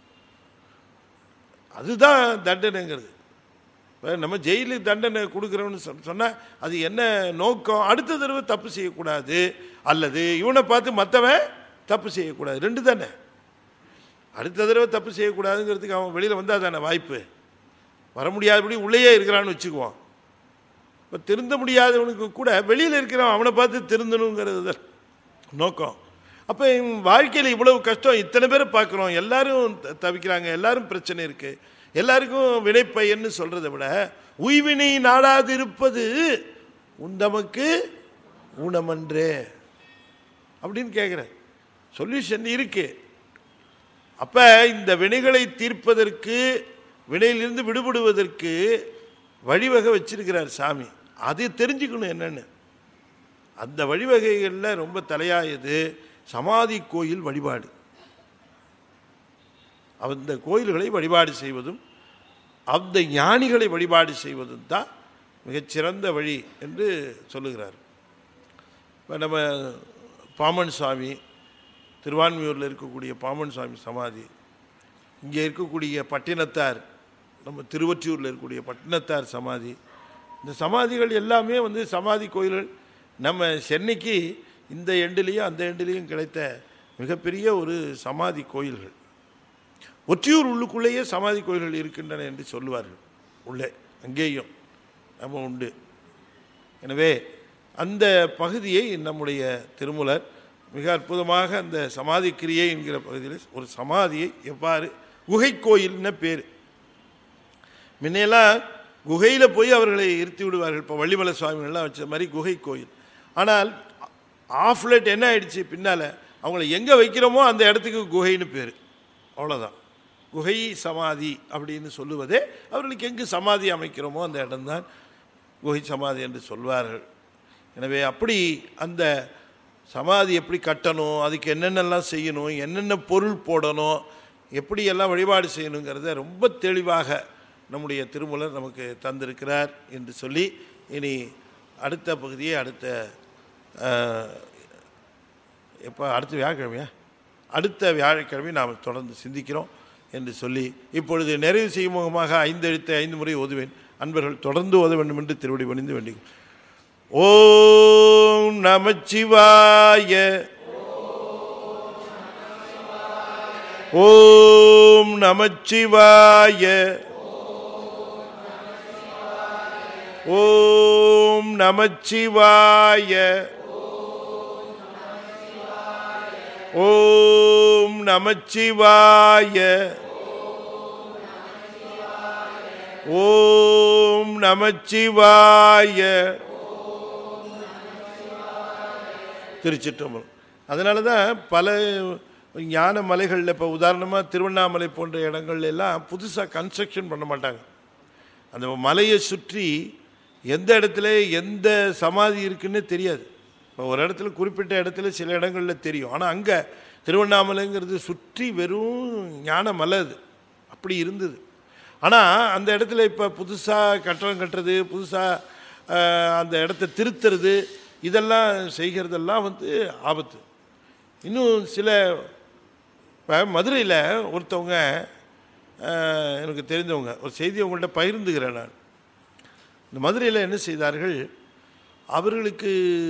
அதுதான் தண்டனைங்கிறது இப்ப நம்ம ஜெயிலுக்கு தண்டனை கொடுக்குறோம்னு சொன்னால் அது என்ன நோக்கம் அடுத்த தடவை தப்பு செய்யக்கூடாது அல்லது இவனை பார்த்து மற்றவன் தப்பு செய்யக்கூடாது ரெண்டு தானே அடுத்த தடவை தப்பு செய்யக்கூடாதுங்கிறதுக்கு அவன் வெளியில் வந்தால் தானே வாய்ப்பு வர முடியாதபடி உள்ளேயே இருக்கிறான்னு வச்சுக்குவான் இப்போ திருந்த முடியாதவனுக்கு கூட வெளியில் இருக்கிறவன் அவனை பார்த்து திருந்தணுங்கிறது தான் நோக்கம் அப்போ வாழ்க்கையில் இவ்வளவு கஷ்டம் இத்தனை பேரை பார்க்குறோம் எல்லாரும் த- தவிக்கிறாங்க எல்லாரும் பிரச்சனை இருக்குது எல்லாருக்கும் வினைப்பயன்னு சொல்கிறத விட உய்வினை நாடாதிருப்பது உண்டமக்கு ஊனமன்றே அப்படின்னு கேட்குறேன் சொல்யூஷன் இருக்கு அப்போ இந்த வினைகளை தீர்ப்பதற்கு வினையிலிருந்து விடுபடுவதற்கு வழிவகை வச்சிருக்கிறார் சாமி அதை தெரிஞ்சுக்கணும் என்னன்னு அந்த வழிவகைகளில் ரொம்ப தலையாயது சமாதி கோயில் வழிபாடு அந்த கோயில்களை வழிபாடு செய்வதும் அந்த ஞானிகளை வழிபாடு செய்வதும் தான் மிகச்சிறந்த வழி என்று சொல்லுகிறார் இப்போ நம்ம பாமன் சுவாமி திருவான்மியூரில் இருக்கக்கூடிய பாமன் சுவாமி சமாதி இங்கே இருக்கக்கூடிய பட்டினத்தார் நம்ம திருவொற்றியூரில் இருக்கக்கூடிய பட்டினத்தார் சமாதி இந்த சமாதிகள் எல்லாமே வந்து சமாதி கோயில்கள் நம்ம சென்னைக்கு இந்த எண்டுலேயும் அந்த எண்டுலேயும் கிடைத்த மிகப்பெரிய ஒரு சமாதி கோயில்கள் ஒற்றியூர் உள்ளுக்குள்ளேயே சமாதி கோயில்கள் இருக்கின்றன என்று சொல்லுவார்கள் உள்ளே அங்கேயும் நம்ம உண்டு எனவே அந்த பகுதியை நம்முடைய திருமூலர் மிக அற்புதமாக அந்த சமாதி கிரியை என்கிற பகுதியில் ஒரு சமாதியை எவ்வாறு குகை கோயில்னு பேர் முன்னையெல்லாம் குகையில் போய் அவர்களை இருத்தி விடுவார்கள் இப்போ வள்ளிமலை சுவாமிகள்லாம் வச்ச மாதிரி குகை கோயில் ஆனால் ஆஃப் லைட் என்ன ஆயிடுச்சு பின்னால் அவங்கள எங்கே வைக்கிறோமோ அந்த இடத்துக்கு குகைன்னு பேர் அவ்வளோதான் குகை சமாதி அப்படின்னு சொல்லுவதே அவர்களுக்கு எங்கு சமாதி அமைக்கிறோமோ அந்த இடம்தான் குகை சமாதி என்று சொல்வார்கள் எனவே அப்படி அந்த சமாதி எப்படி கட்டணும் அதுக்கு என்னென்னலாம் செய்யணும் என்னென்ன பொருள் போடணும் எப்படியெல்லாம் வழிபாடு செய்யணுங்கிறத ரொம்ப தெளிவாக நம்முடைய திருமூலர் நமக்கு தந்திருக்கிறார் என்று சொல்லி இனி அடுத்த பகுதியை அடுத்த எப்போ அடுத்த வியாழக்கிழமையா அடுத்த வியாழக்கிழமை நாம் தொடர்ந்து சிந்திக்கிறோம் என்று சொல்லி இப்பொழுது நிறைவு செய்யும் முகமாக ஐந்து எழுத்து ஐந்து முறை ஓதுவேன் அன்பர்கள் தொடர்ந்து ஓத வேண்டும் என்று திருவடி பணிந்து வேண்டிக் ஓம் நமச்சிவாய ஓம் நமச்சிவாய ஓம் நமச்சிவாய ஓம் நமச்சிவாய ஓம் நமச்சிவாய திருச்சிற்றம்பலம் அதனால தான் பல ஞான மலைகளில் இப்போ உதாரணமாக திருவண்ணாமலை போன்ற இடங்கள்ல எல்லாம் புதுசாக கன்ஸ்ட்ரக்ஷன் பண்ண மாட்டாங்க அந்த மலையை சுற்றி எந்த இடத்துல எந்த சமாதி இருக்குன்னு தெரியாது இப்போ ஒரு இடத்துல குறிப்பிட்ட இடத்துல சில இடங்களில் தெரியும் ஆனால் அங்கே திருவண்ணாமலைங்கிறது சுற்றி வெறும் ஞான மலை அது அப்படி இருந்தது ஆனால் அந்த இடத்துல இப்போ புதுசாக கட்டடம் கட்டுறது புதுசாக அந்த இடத்த திருத்துறது இதெல்லாம் செய்கிறதெல்லாம் வந்து ஆபத்து இன்னும் சில இப்போ மதுரையில் ஒருத்தவங்க அஹ், எனக்கு தெரிஞ்சவங்க ஒரு செய்தி உங்கள்கிட்ட பகிர்ந்துக்கிறேன் நான் இந்த மதுரையில் என்ன செய்தார்கள் அவர்களுக்கு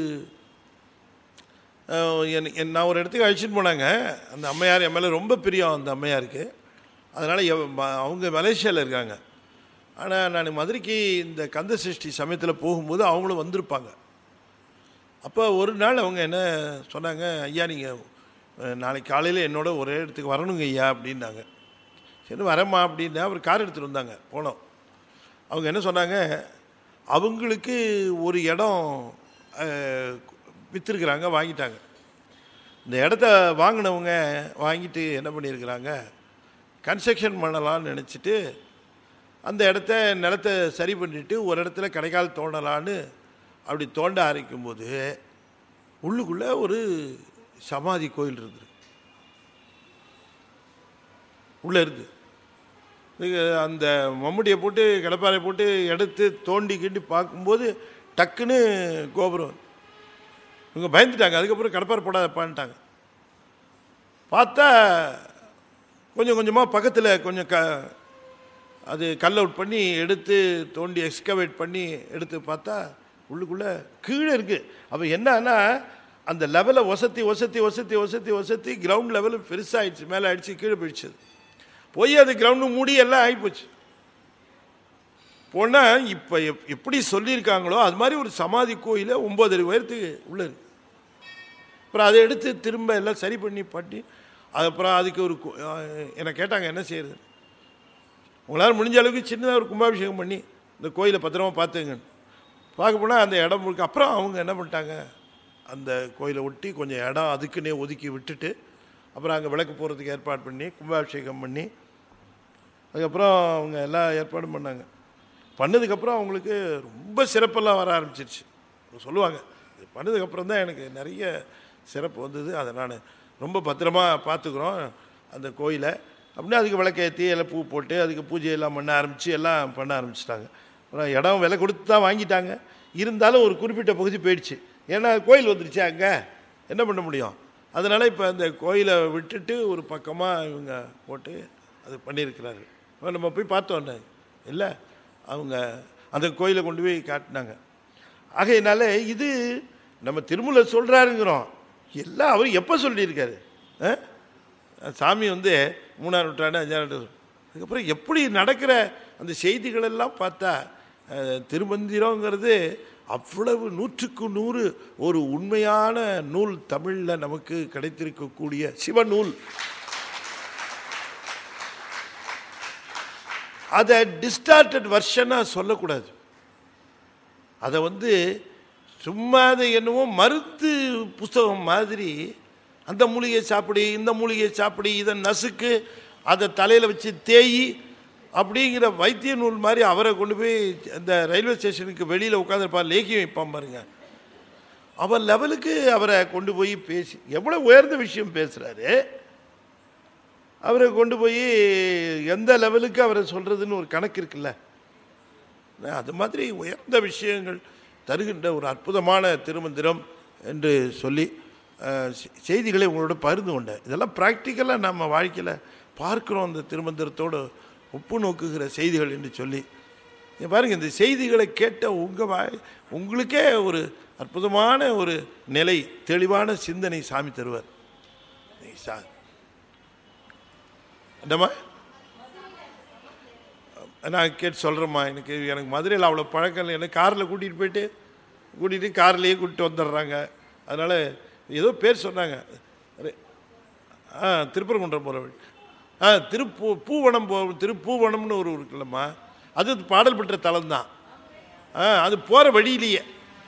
அஹ், என் என் நான் ஒரு இடத்துக்கு அழைச்சிட்டு போனாங்க அந்த அம்மையார் என் மேலே ரொம்ப பிரியம் அந்த அம்மையாருக்கு அதனால் அவங்க மலேசியாவில் இருக்காங்க ஆனால் நான் மதுரைக்கு இந்த கந்த சஷ்டி சமயத்தில் போகும்போது அவங்களும் வந்திருப்பாங்க அப்போ ஒரு நாள் அவங்க என்ன சொன்னாங்க ஐயா நீங்கள் நாளைக்கு காலையில் என்னோட ஒரே இடத்துக்கு வரணுங்க ஐயா அப்படின்னாங்க சரி வரேம்மா அப்படின்னு அவர் கார் எடுத்துகிட்டு வந்தாங்க போனோம் அவங்க என்ன சொன்னாங்க அவங்களுக்கு ஒரு இடம் அஹ், விற்றுருக்குறாங்க வாங்கிட்டாங்க இந்த இடத்த வாங்கினவங்க வாங்கிட்டு என்ன பண்ணியிருக்கிறாங்க கன்ஸ்ட்ரக்ஷன் பண்ணலாம்னு நினச்சிட்டு அந்த இடத்த நிலத்தை சரி பண்ணிட்டு ஒரு இடத்துல கடைக்கால் தோண்டலான்னு அப்படி தோண்ட ஆரம்பிக்கும்போது உள்ளுக்குள்ளே ஒரு சமாதி கோயில் இருக்குது உள்ளே இருக்கு அதுக்கு அந்த மம்முட்டியை போட்டு கடப்பாரை போட்டு எடுத்து தோண்டி கிண்டி பார்க்கும்போது டக்குன்னு கோபுரம் இவங்க பயந்துட்டாங்க அதுக்கப்புறம் கடப்பாரை போடாதப்பான்ட்டாங்க பார்த்தா கொஞ்சம் கொஞ்சமாக பக்கத்தில் கொஞ்சம் க அது கல் அவுட் பண்ணி எடுத்து தோண்டி எக்ஸ்கவேட் பண்ணி எடுத்து பார்த்தா உள்ளுக்குள்ளே கீழே இருக்குது அப்போ என்னன்னா அந்த லெவலை ஒசத்தி ஒசத்தி ஒசத்தி ஒசத்தி ஒசத்தி கிரவுண்ட் லெவலு பெருசாகிடுச்சு மேலே ஆயிடுச்சு கீழே போயிடுச்சு அது. போய் அது கிரவுண்டு மூடி எல்லாம் ஆகிப்போச்சு போனால் இப்போ எப் எப்படி சொல்லியிருக்காங்களோ அது மாதிரி ஒரு சமாதி கோயிலை ஒம்பது உயரத்துக்கு உள்ள இருக்கு அப்புறம் அதை எடுத்து திரும்ப எல்லாம் சரி பண்ணி பண்ணி அது அப்புறம் அதுக்கு ஒரு கு- அஹ் என்னை கேட்டாங்க என்ன செய்யறது உங்களால் முடிஞ்ச அளவுக்கு சின்னதாக ஒரு கும்பாபிஷேகம் பண்ணி இந்த கோயிலை பத்திரமா பார்த்துங்க பார்க்க போனால் அந்த இடம் முழுக்க அப்புறம் அவங்க என்ன பண்ணிட்டாங்க அந்த கோயிலை ஒட்டி கொஞ்சம் இடம் அதுக்குன்னே ஒதுக்கி விட்டுட்டு அப்புறம் அங்கே விளக்கு போகிறதுக்கு ஏற்பாடு பண்ணி கும்பாபிஷேகம் பண்ணி அதுக்கப்புறம் அவங்க எல்லா ஏற்பாடும் பண்ணாங்க பண்ணதுக்கப்புறம் அவங்களுக்கு ரொம்ப சிறப்பெல்லாம் வர ஆரம்பிச்சிருச்சு சொல்லுவாங்க இது பண்ணதுக்கப்புறம் தான் எனக்கு நிறைய சிறப்பு வந்தது அதை நான் ரொம்ப பத்திரமா பார்த்துக்குறோம் அந்த கோயிலை அப்படின்னா அதுக்கு விளக்கேற்றி எல்லாம் பூ போட்டு அதுக்கு பூஜை எல்லாம் பண்ண ஆரம்பித்து எல்லாம் பண்ண ஆரம்பிச்சிட்டாங்க அப்புறம் இடம் விலை கொடுத்து தான் வாங்கிட்டாங்க இருந்தாலும் ஒரு குறிப்பிட்ட பகுதி போயிடுச்சு ஏன்னா கோயில் வந்துருச்சு அங்கே என்ன பண்ண முடியும் அதனால் இப்போ அந்த கோயிலை விட்டுட்டு ஒரு பக்கமாக இவங்க போட்டு அது பண்ணியிருக்கிறாரு அப்ப நம்ம போய் பார்த்தோன்னே இல்லை அவங்க அந்த கோயிலை கொண்டு போய் காட்டினாங்க ஆகையினால இது நம்ம திருமூல சொல்கிறாருங்கிறோம் எல்லாம் அவர் எப்போ சொல்லியிருக்காரு ஆ? சாமி வந்து மூணாம் நூற்றாண்டு அஞ்சாம் நூற்றாண்டு அதுக்கப்புறம் எப்படி நடக்கிற அந்த செய்திகள் எல்லாம் பார்த்தா அஹ், திருமந்திரங்கிறது அவ்வளவு நூற்றுக்கு நூறு ஒரு உண்மையான நூல் தமிழில் நமக்கு கிடைத்திருக்கக்கூடிய சிவநூல் அதை டிஸ்டார்டட் வெர்ஷனாக சொல்லக்கூடாது அதை வந்து சும்மா அதை என்னவோ மருந்து புஸ்தகம் மாதிரி அந்த மூலிகையை சாப்பிடு இந்த மூலிகையை சாப்பிடு இதை நசுக்கு அதை தலையில் வச்சு தேயி அப்படிங்கிற வைத்திய நூல் மாதிரி அவரை கொண்டு போய் அந்த ரயில்வே ஸ்டேஷனுக்கு வெளியில் உட்காந்துருப்பார் லேக்கியம் வைப்பான் பாருங்க அவன் லெவலுக்கு அவரை கொண்டு போய் பேசி எவ்வளோ உயர்ந்த விஷயம் பேசுகிறாரு அவரை கொண்டு போய் எந்த லெவலுக்கு அவரை சொல்கிறதுன்னு ஒரு கணக்கு இருக்குல்ல அது மாதிரி உயர்ந்த விஷயங்கள் தருகின்ற ஒரு அற்புதமான திருமந்திரம் என்று சொல்லி அஹ், செ- செய்திகளை உங்களோட பகிர்ந்து கொண்டேன் இதெல்லாம் ப்ராக்டிக்கலாக நம்ம வாழ்க்கையில் பார்க்குறோம் அந்த திருமந்திரத்தோடு ஒப்பு நோக்குகிற செய்திகள் என்று சொல்லி இங்க பாருங்க இந்த செய்திகளை கேட்ட உங்கள் வாய் உங்களுக்கே ஒரு அற்புதமான ஒரு நிலை தெளிவான சிந்தனை சாமி தருவார் நீ சா- என்னம்மா நான் கேட்டு சொல்கிறேம்மா எனக்கு எனக்கு மதுரையில் அவ்வளோ பழக்கம் இல்லை எனக்கு காரில் கூட்டிகிட்டு போயிட்டு கூட்டிகிட்டு கார்லேயே கூட்டிட்டு வந்துடுறாங்க அதனால் ஏதோ பேர் சொன்னாங்க அரே- ஆ திருப்பரங்குன்றம் போகிற வழி ஆ திருப்பூ பூவனம் போ திருப்பூவனம்னு ஒரு ஊர் இருக்குல்லம்மா அது பாடல் பெற்ற தலம் தான் ஆ அது போகிற வழியிலேயே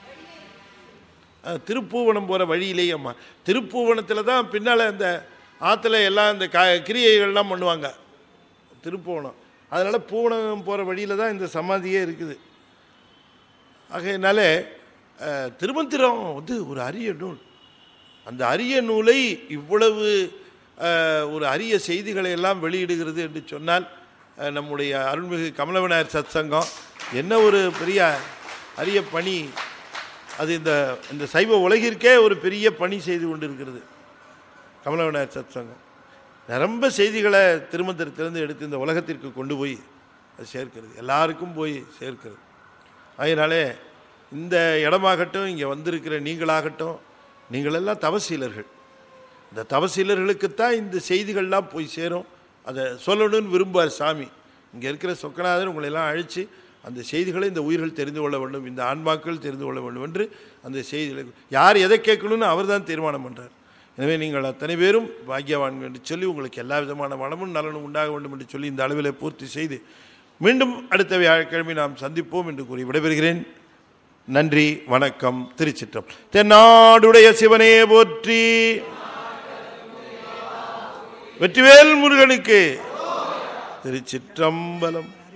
ஆ, திருப்பூவனம் போகிற வழியிலேயேம்மா திருப்பூவனத்தில் தான் பின்னால் அந்த ஆற்றுல எல்லாம் இந்த க கிரியைகள்லாம் பண்ணுவாங்க திருப்பூவனம் அதனால் பூவனம் போகிற வழியில் தான் இந்த சமாதியே இருக்குது ஆகையினால அஹ், திருமந்திரம் வந்து ஒரு அரிய நூல் அந்த அரிய நூலை இவ்வளவு அஹ், ஒரு அரிய செய்திகளை எல்லாம் வெளியிடுகிறது என்று சொன்னால் அஹ், நம்முடைய அருள்மிகு கமலவிநாயகர் சத்சங்கம் என்ன ஒரு பெரிய அரிய பணி அது இந்த இந்த சைவ உலகிற்கே ஒரு பெரிய பணி செய்து கொண்டிருக்கிறது கமலவிநாயகர் சத்சங்கம் நிரம்ப செய்திகளை திருமந்திரத்திலிருந்து எடுத்து இந்த உலகத்திற்கு கொண்டு போய் அது சேர்க்கிறது எல்லாருக்கும் போய் சேர்க்கிறது அதனாலே இந்த இடமாகட்டும் இங்கே வந்திருக்கிற நீங்களாகட்டும் நீங்களெல்லாம் தவசீலர்கள் இந்த தவசீலர்களுக்குத்தான் இந்த செய்திகள்லாம் போய் சேரும் அதை சொல்லணும்னு விரும்பார் சாமி இங்கே இருக்கிற சொக்கநாதர் உங்களை எல்லாம் அழைச்சி அந்த செய்திகளை இந்த உயிர்கள் தெரிந்து கொள்ள வேண்டும் இந்த ஆன்மாக்கள் தெரிந்து கொள்ள வேண்டும் என்று அந்த செய்திகளை யார் எதை கேட்கணும்னு அவர் தான் தீர்மானம் பண்ணுறார் எனவே நீங்கள் அத்தனை பேரும் பாக்கியவான்கள் என்று சொல்லி உங்களுக்கு எல்லா விதமான வளமும் நலனும் உண்டாக வேண்டும் என்று சொல்லி இந்த அளவிலே பூர்த்தி செய்து மீண்டும் அடுத்த வியாழக்கிழமை நாம் சந்திப்போம் என்று கூறி விடைபெறுகிறேன் நன்றி வணக்கம் திருச்சிற்றம் தென்னாடுடைய சிவனே போற்றி வெற்றிவேல் முருகனுக்கு திருச்சிற்றம்பலம்